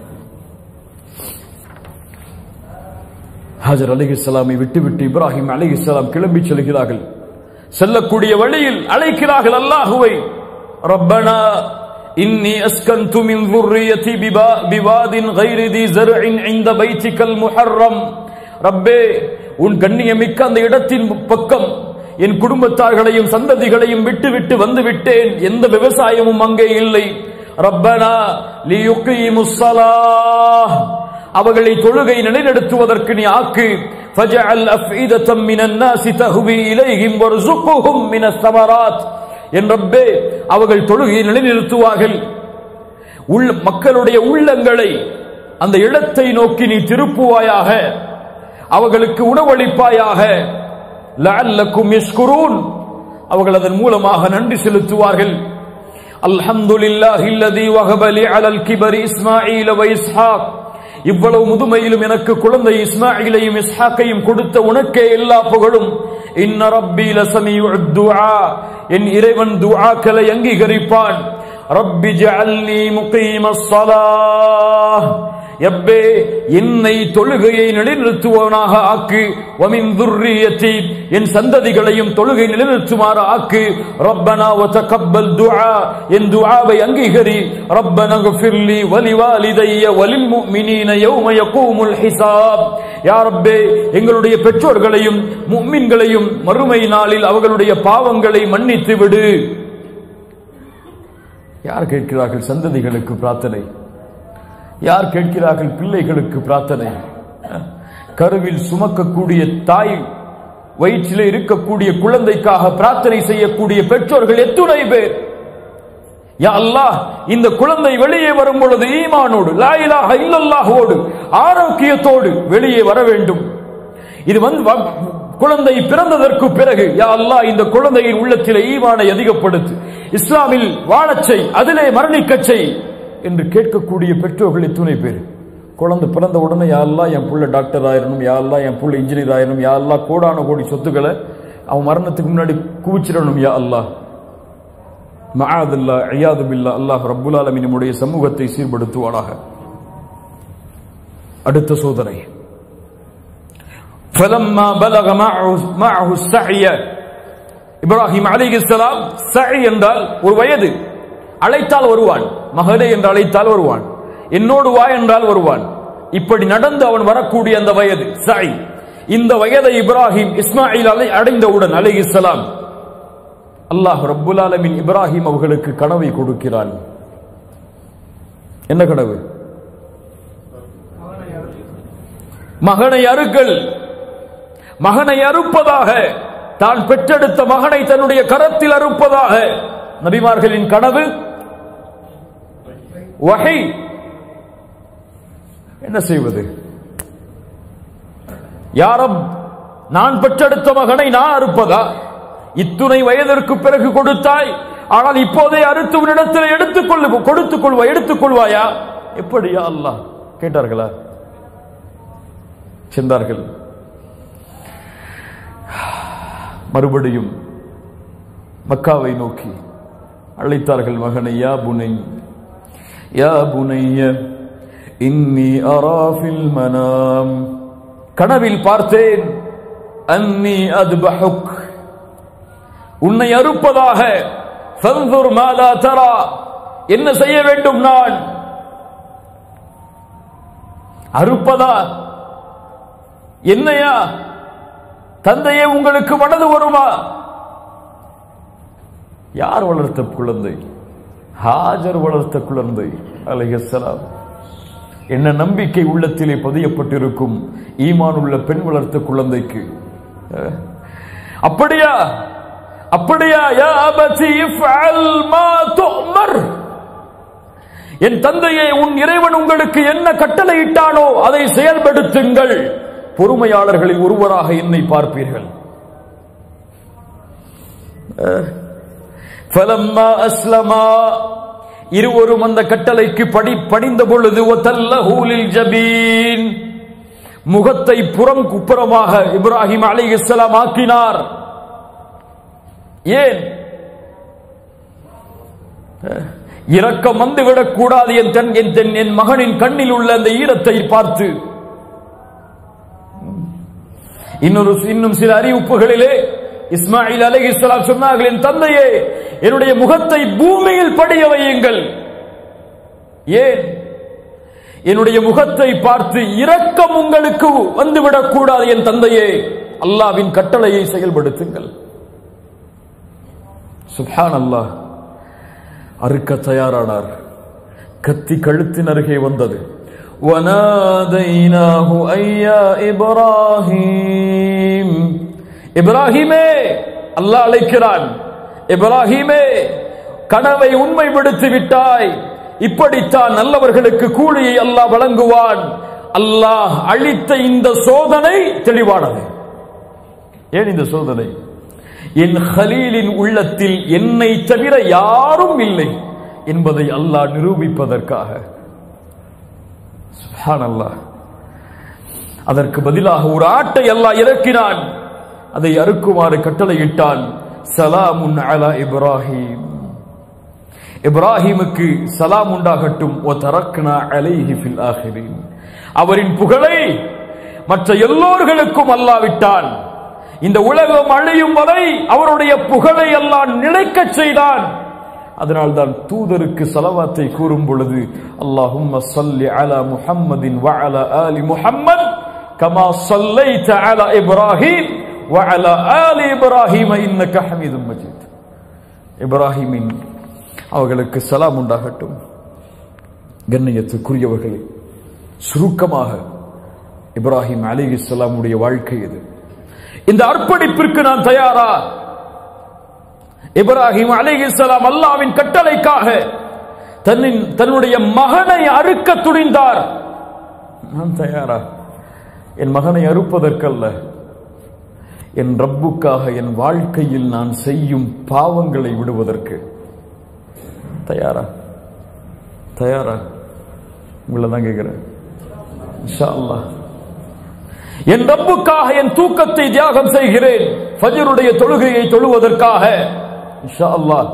ஹாஜர் அலிஹிஸ்லாமை விட்டுவிட்டு இப்ராஹிம் அலிஹிஸ்லாம் கிளம்பி செல்கிறார்கள் செல்லக்கூடிய வழியில் அழைக்கிறார்கள் அல்லாஹுவை ரப்பனா இன்னி அஸ்கந்து மின் ذريتي بواد غير ذي زرع عند بيتك المحرم ரப்பே உன் கண்ணியமிக்க அந்த இடத்தின் பக்கம் என் குடும்பத்தார்களையும் சந்ததிகளையும் விட்டு விட்டு வந்து விட்டேன் எந்த விவசாயமும் அங்கே இல்லை ரப்பனா லியுகீமுஸ் ஸலாஹ் அவர்களை தொழுகை நிலைநிறுத்துவதற்கு நீ ஆக்கு فجعل أفئدة من الناس تهوي إليهم وارزقهم من الثمرات என் ரப்பே அவர்கள் தொழுகையை நிலைநிறுத்துவார்கள் உள்ள மக்களுடைய உள்ளங்களை அந்த இடத்தை நோக்கி நீ திருப்புவாயாக அவர்களுக்கு உணவளிப்பாயாக லஅல்லக்கும் யஷ்குரூன் அவர்கள் அதன் மூலமாக நன்றி செலுத்துவார்கள் அல்ஹம்துலில்லாஹி அல்லதி வஹப லி அலல் கிபரி இஸ்மாஈல வ இஸ்ஹாக் இவ்வளவு முதுமையிலும் எனக்கு குழந்தை இஸ்மாயிலையும் இஸ்ஹாக்கையும் கொடுத்த உனக்கே எல்லா புகழும் இன்ன ரப்பி லசமியு துஆ என் இறைவன் துஆக்களை அங்கீகரிப்பான் ரப்பி ஜஅல்னி முகீமஸ் ஸலாஹ் எப்பே என்னை தொழுகையை நிலைநிறுத்துவனாக ஆக்கு வமின் துர்ரியத்தி என் சந்ததிகளையும் தொழுகை நிலைநிறுத்துமாறு ஆக்கு ரப்பனா வதகப்பல் துஆ என் துஆவை அங்கீகரி ரப்பனா கஃபிர்லி வலிவாலிதைய வலில் முஃமினீன யௌம யகூமுல் ஹிசாப் யா ரப்பே எங்களுடைய பெற்றோர்களையும் முஃமின்களையும் மறுமை நாளில் அவர்களுடைய பாவங்களை மன்னித்து விடு யார் கேட்கிறார்கள் சந்ததிகளுக்கு பிரார்த்தனை யார் கேட்கிறார்கள் பிள்ளைகளுக்கு பிரார்த்தனை கருவில் சுமக்கக்கூடிய தாய் வயிற்றிலே இருக்கக்கூடிய குழந்தைக்காக பிரார்த்தனை செய்யக்கூடிய பெற்றோர்கள் எத்துணை பேர் யா அல்லாஹ் இந்த குழந்தை வெளியே வரும் பொழுது ஈமானோடு லா இலாஹ இல்லல்லாஹோடு ஆரோக்கியத்தோடு வெளியே வர வேண்டும் இது வந்து வ- குழந்தை பிறந்ததற்கு பிறகு யா அல்லாஹ் இந்த குழந்தையின் உள்ளத்திலே ஈமானை அதிகப்படுத்து இஸ்லாமில் வாழச் செய் அதிலே மரணிக்கச் செய் என்று கேட்கக்கூடிய பெற்றோர்கள் துணை பேர் குழந்தை பிறந்த உடனே யா அல்லாஹ் என் புள்ள டாக்டர் ஆயிரணும் யா அல்லாஹ் என் புள்ள இன்ஜினியர் ஆயிரணும் யா அல்லாஹ் கோடான கோடி சொத்துக்களை அவன் மரணத்துக்கு முன்னாடி குவிச்சிடணும் யா அல்லாஹ் மஆதல்லா ஐயாது பில்லா அல்லாஹ் ரப்புல் ஆலமீன் நம்முடைய சமூகத்தை சீர்படுத்துவானாக அடுத்த சோதனை فلما بلغ معه معه السعي இப்ராஹிம் அலைஹிஸ்ஸலாம் சை என்றால் ஒரு வயது அழைத்தால் வருவான் மகனே என்று அழைத்தால் வருவான் என்னோடு வா என்றால் வருவான் இப்படி நடந்து அவன் வரக்கூடிய அந்த வயது சை இந்த வயதை இப்ராஹிம் இஸ்மாயில் அலை அடைந்தவுடன் அலைஹிஸ்ஸலாம் அல்லாஹ் ரப்புல் ஆலமீன் இப்ராஹிம் அவர்களுக்கு கனவை கொடுக்கிறான் என்ன கனவு மகனை அறுக்கல் மகனை அறுப்பதாக தான் பெற்றெடுத்த மகனை தன்னுடைய கரத்தில் அறுப்பதாக நபிமார்களின் கனவு வகை என்ன செய்வது யாரம் நான் பெற்றெடுத்த மகனை நான் அறுப்பதா இத்துணை வயதிற்கு பிறகு கொடுத்தாய் ஆனால் இப்போதே அறுத்து உன்னிடத்தில் எடுத்துக் கொள்ளு கொடுத்துக் கொள்வா எடுத்துக் கொள்வாயா எப்படியா அல்லாஹ் கேட்டார்களா சென்றார்கள் மறுபடியும் மக்காவை நோக்கி அழைத்தார்கள் மகனை யா புனை யா புனைய இன்னி அராஃபில் மனாம் கனவில் பார்த்தேன் அன்னி அத்பஹுக் உன்னை அறுப்பதாக ஃபன்துர் மாலா தரா என்ன செய்ய வேண்டும் நான் அறுப்பதா என்னையா தந்தையே உங்களுக்கு மனது வருமா யார் வளர்த்த குழந்தை ஹாஜர் வளர்த்த குழந்தை அலைஹிஸ்ஸலாம் என்ன நம்பிக்கை உள்ளத்திலே பதியப்பட்டிருக்கும் ஈமான் உள்ள பெண் வளர்த்த குழந்தைக்கு அஹ், அப்படியா அப்படியா யா அபதி இஃப்அல் மா துஅமர் என் தந்தையே உன் இறைவன் உங்களுக்கு என்ன கட்டளையிட்டானோ அதை செயல்படுத்துங்கள் பொறுமையாளர்களில் ஒருவராக என்னை பார்ப்பீர்கள் அஹ், فلما அஸ்லமா இருவரும் அந்த கட்டளைக்கு படி படிந்த பொழுது وَتَلَّهُ لِلْجَبِينِ முகத்தை புறம் குப்புறமாக இப்ராஹிம் அலைஹிஸ்ஸலாம் ஆக்கினார் ஏன் இரக்கம் வந்துவிடக் கூடாது என் தன் என் தன் என் மகனின் கண்ணில் உள்ள அந்த ஈரத்தை பார்த்து இன்னொரு இன்னும் சில அறிவிப்புகளிலே இஸ்மாயில் அலைஹிஸ்ஸலாம் சொன்னார்கள் என் தந்தையே என்னுடைய முகத்தை பூமியில் படிய வையுங்கள் ஏன் என்னுடைய முகத்தை பார்த்து இரக்கம் உங்களுக்கு வந்துவிடக் கூடாது என் தந்தையே அல்லாவின் கட்டளையை செயல்படுத்துங்கள் சுப்ஹான் அல்லாஹ் அறுக்க தயாரானார் கத்தி கழுத்தின் அருகே வந்தது وَنَادَيْنَاهُ أَيْ يَا إِبْرَاهِيمُ இப்ராஹிமே அல்லாஹ் அழைக்கிறான் இப்ராஹிமே கனவை உண்மைப்படுத்தி விட்டாய் இப்படித்தான் நல்லவர்களுக்கு கூலியை அல்லாஹ் வழங்குவான் அல்லாஹ் அளித்த இந்த சோதனை தெளிவானது ஏன் இந்த சோதனை என் ஹலீலின் உள்ளத்தில் என்னை தவிர யாரும் இல்லை என்பதை அல்லாஹ் நிரூபிப்பதற்காக சுப்ஹானல்லாஹ் அதற்கு பதிலாக ஒரு ஆட்டை அல்லாஹ் இறக்கினான் அதை அறுக்குமாறு கட்டளையிட்டான் சலாமுன் அலா இப்ராஹிம் இப்ராஹிமுக்கு சலாம் உண்டாகட்டும் ஒ தரக்னா அலைஹி ஃபில் ஆஹிரின் அவரின் புகழை மற்ற எல்லோர்களுக்கும் அல்லாவிட்டான் இந்த உலகம் அழியும் வரை அவருடைய புகழை அல்லாஹ் நிலைக்கச் செய்தான் அதனால் தான் தூதருக்கு சலவாத்தை கூறும் பொழுது அல்லாஹும்ம ஸல்லி அலா முஹம்மதின் வ அலா ஆலி முஹம்மத் كما صليت على إبراهيم وعلى آل إبراهيم إنك حميد مجيد இப்ராஹிமின் அவர்களுக்கு சலாம் உண்டாகட்டும் கண்ணியத்துக்குரியவர்களே சுருக்கமாக இப்ராஹிம் அலி இஸ்லாமுடைய வாழ்க்கை இது இந்த அர்ப்பணிப்பிற்கு நான் தயாரா இப்ராஹிம் அலி இஸ்லாம் அல்லாவின் கட்டளைக்காக தன்னின் தன்னுடைய மகனை அறுக்க துணிந்தார் நான் தயாரா என் மகனை அறுப்பதற்கல்ல என் ரப்புக்காக என் வாழ்க்கையில் நான் செய்யும் பாவங்களை விடுவதற்கு தயாரா தயாரா உங்களை தான் கேட்கிறேன் இன்ஷா அல்லாஹ் என் ரப்புக்காக என் தூக்கத்தை தியாகம் செய்கிறேன் ஃபஜ்ருடைய தொழுகையை தொழுவதற்காக இன்ஷா அல்லாஹ்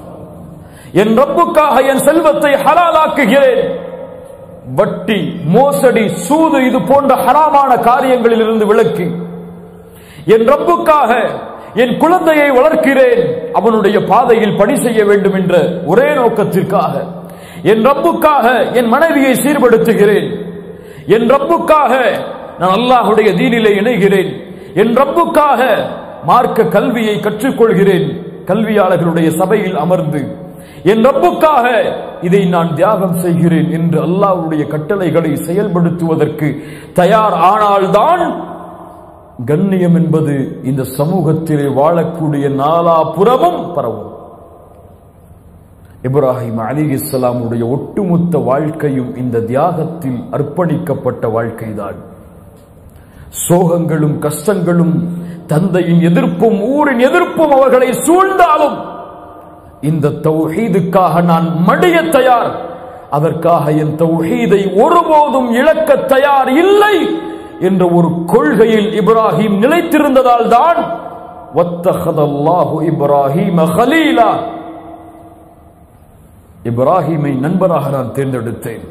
என் ரப்புக்காக என் செல்வத்தை ஹலாலாக்குகிறேன் வட்டி மோசடி சூது இது போன்ற ஹராமான காரியங்களில் இருந்து விலக்கி என் ரப்புக்காக என் குழந்தையை வளர்க்கிறேன் அவனுடைய பாதையில் பணி செய்ய வேண்டும் என்ற ஒரே நோக்கத்திற்காக என் ரப்புக்காக என் மனைவியை சீர்படுத்துகிறேன் என் ரப்புக்காக நான் அல்லாஹுடைய தீனிலே இணைகிறேன் என் ரப்புக்காக மார்க்க கல்வியை கற்றுக்கொள்கிறேன் கல்வியாளர்களுடைய சபையில் அமர்ந்து என் ரப்புக்காக இதை நான் தியாகம் செய்கிறேன் என்று அல்லாஹ்வுடைய கட்டளைகளை செயல்படுத்துவதற்கு தயார் ஆனால்தான் கண்ணியம் என்பது இந்த சமூகத்திலே வாழக்கூடிய நாலாபுறமும் பரவும் இப்ராஹிம் அலி இஸ்லாமுடைய ஒட்டுமொத்த வாழ்க்கையும் இந்த தியாகத்தில் அர்ப்பணிக்கப்பட்ட வாழ்க்கைதான் சோகங்களும் கஷ்டங்களும் தந்தையின் எதிர்ப்பும் ஊரின் எதிர்ப்பும் அவர்களை சூழ்ந்தாலும் இந்த தௌஹீதுக்காக நான் மடிய தயார் அதற்காக என் தௌஹீதை ஒருபோதும் இழக்க தயார் இல்லை என்ற ஒரு கொள்கையில் இப்ராஹிம் நிலைத்திருந்ததால் தான் வத்தஹதல்லாஹு இப்ராஹிம ஹலீலா இப்ராஹிமை நண்பராக நான் தேர்ந்தெடுத்தேன்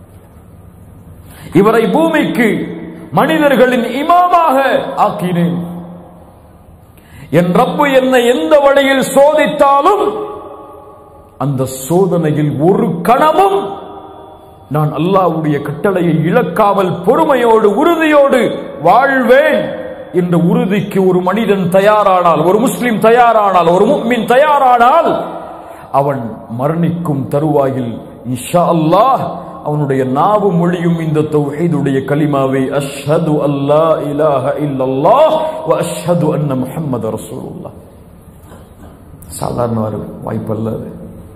இவரை பூமிக்கு மனிதர்களின் இமாமாக ஆக்கினேன் என் ரப்பு என்னை எந்த வழியில் சோதித்தாலும் அந்த சோதனையில் ஒரு கணமும் நான் அல்லாஹ்வுடைய கட்டளையை இழக்காமல் பொறுமையோடு உறுதியோடு வாழ்வேன் என்ற உறுதிக்கு ஒரு மனிதன் தயாரானால் ஒரு முஸ்லிம் தயாரானால் ஒரு முக்மின் தயாரானால் அவன் மரணிக்கும் தருவாயில் இன்ஷா அல்லாஹ் அவனுடைய நாவு மொழியும் இந்த தௌஹீதுடைய கலிமாவை அஷ்ஹது அல்லா இலாஹ இல்லல்லாஹ் வ அஷ்ஹது அன்ன முஹம்மது ரசூலுல்லாஹ் சாதாரண ஒரு வாய்ப்பல்ல அது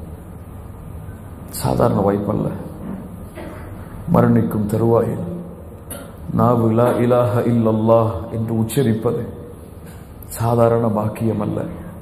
சாதாரண வாய்ப்பல்ல மரணிக்கும் தருவாயில் நாவு லா இலாஹ இல்லல்லாஹ் என்று உச்சரிப்பது சாதாரண பாக்கியம் அல்ல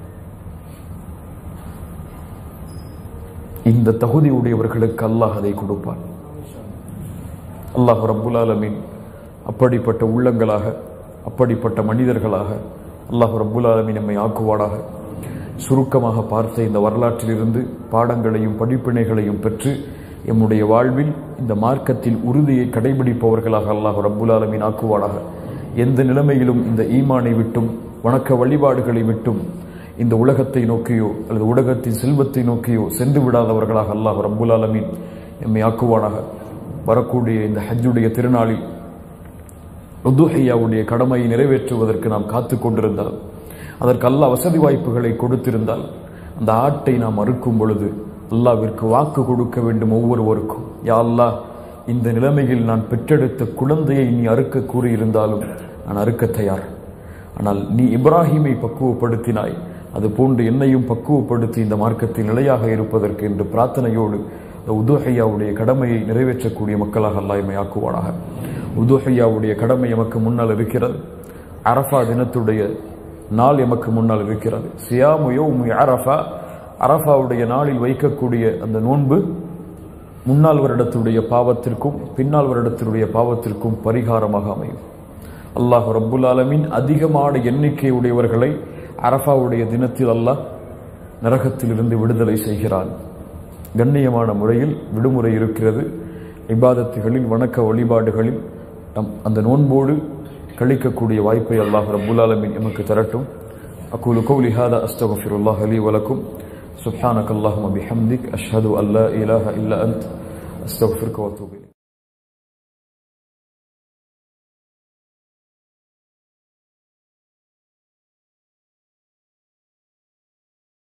இந்த தகுதி உடையவர்களுக்கு அல்லாஹ் அதை கொடுப்பான் அல்லாஹ் ரப்புல் ஆலமீன் அப்படிப்பட்ட உள்ளங்களாக அப்படிப்பட்ட மனிதர்களாக அல்லாஹ் ரப்புல் ஆலமீன் நம்மை ஆக்குவாடாக சுருக்கமாக பார்த்த இந்த வரலாற்றிலிருந்து பாடங்களையும் படிப்பினைகளையும் பெற்று எம்முடைய வாழ்வில் இந்த மார்க்கத்தில் உறுதியை கடைபிடிப்பவர்களாக அல்லாஹ் ரப்புல் ஆலமீன் ஆக்குவாடாக எந்த நிலைமையிலும் இந்த ஈமானை விட்டும் வணக்க வழிபாடுகளை விட்டும் இந்த உலகத்தை நோக்கியோ அல்லது உலகத்தின் செல்வத்தை நோக்கியோ சென்று விடாதவர்களாக அல்லாஹ் ரப்புல் ஆலமீன் எம்மை ஆக்குவானாக வரக்கூடிய இந்த ஹஜ்ஜுடைய திருநாளில் உதுஹையாவுடைய கடமையை நிறைவேற்றுவதற்கு நாம் காத்து கொண்டிருந்தால் அதற்கு அல்லாஹ் வசதி வாய்ப்புகளை கொடுத்திருந்தால் அந்த ஆட்டை நாம் அறுக்கும் பொழுது அல்லாவிற்கு வாக்கு கொடுக்க வேண்டும் ஒவ்வொருவருக்கும் யா அல்லாஹ் இந்த நிலைமையில் நான் பெற்றெடுத்த குழந்தையை நீ அறுக்க கூறியிருந்தாலும் நான் அறுக்க தயார் ஆனால் நீ இப்ராஹிமை பக்குவப்படுத்தினாய் அது போன்று என்னையும் பக்குவப்படுத்தி இந்த மார்க்கத்தில் நிலையாக இருப்பதற்கு என்று பிரார்த்தனையோடு இந்த உதுஹையாவுடைய கடமையை நிறைவேற்றக்கூடிய மக்களாக அல்லாஹ் எம்மை ஆக்குவானாக உதுஹையாவுடைய கடமை எமக்கு முன்னால் இருக்கிறது அரஃபா தினத்துடைய நாள் எமக்கு முன்னால் இருக்கிறது சியாமு யௌமு அரஃபா அரஃபாவுடைய நாளில் வைக்கக்கூடிய அந்த நோன்பு முன்னாள் வருடத்துடைய பாவத்திற்கும் பின்னால் வருடத்தினுடைய பாவத்திற்கும் பரிகாரமாக அமையும் அல்லாஹ் ரப்புல் ஆலமீன் அதிகமான எண்ணிக்கை உடையவர்களை அரஃபாவுடைய தினத்தில் அல்லாஹ் நரகத்திலிருந்து விடுதலை செய்கிறான் கண்ணியமான முறையில் விடுமுறை இருக்கிறது இபாதத்துகளில் வணக்க வழிபாடுகளில் நம் அந்த நோன்போடு கழிக்கக்கூடிய வாய்ப்பை அல்லாஹ் ரப்புல் ஆலமீன் எமக்கு தரட்டும் அக்கூலு கௌலி ஹாதா அஸ்தகஃபிருல்லாஹ் அலி வலக்கும் سبحانك اللهم بحمدك أشهد أن لا إله إلا أنت أستغفرك وأتوب إليك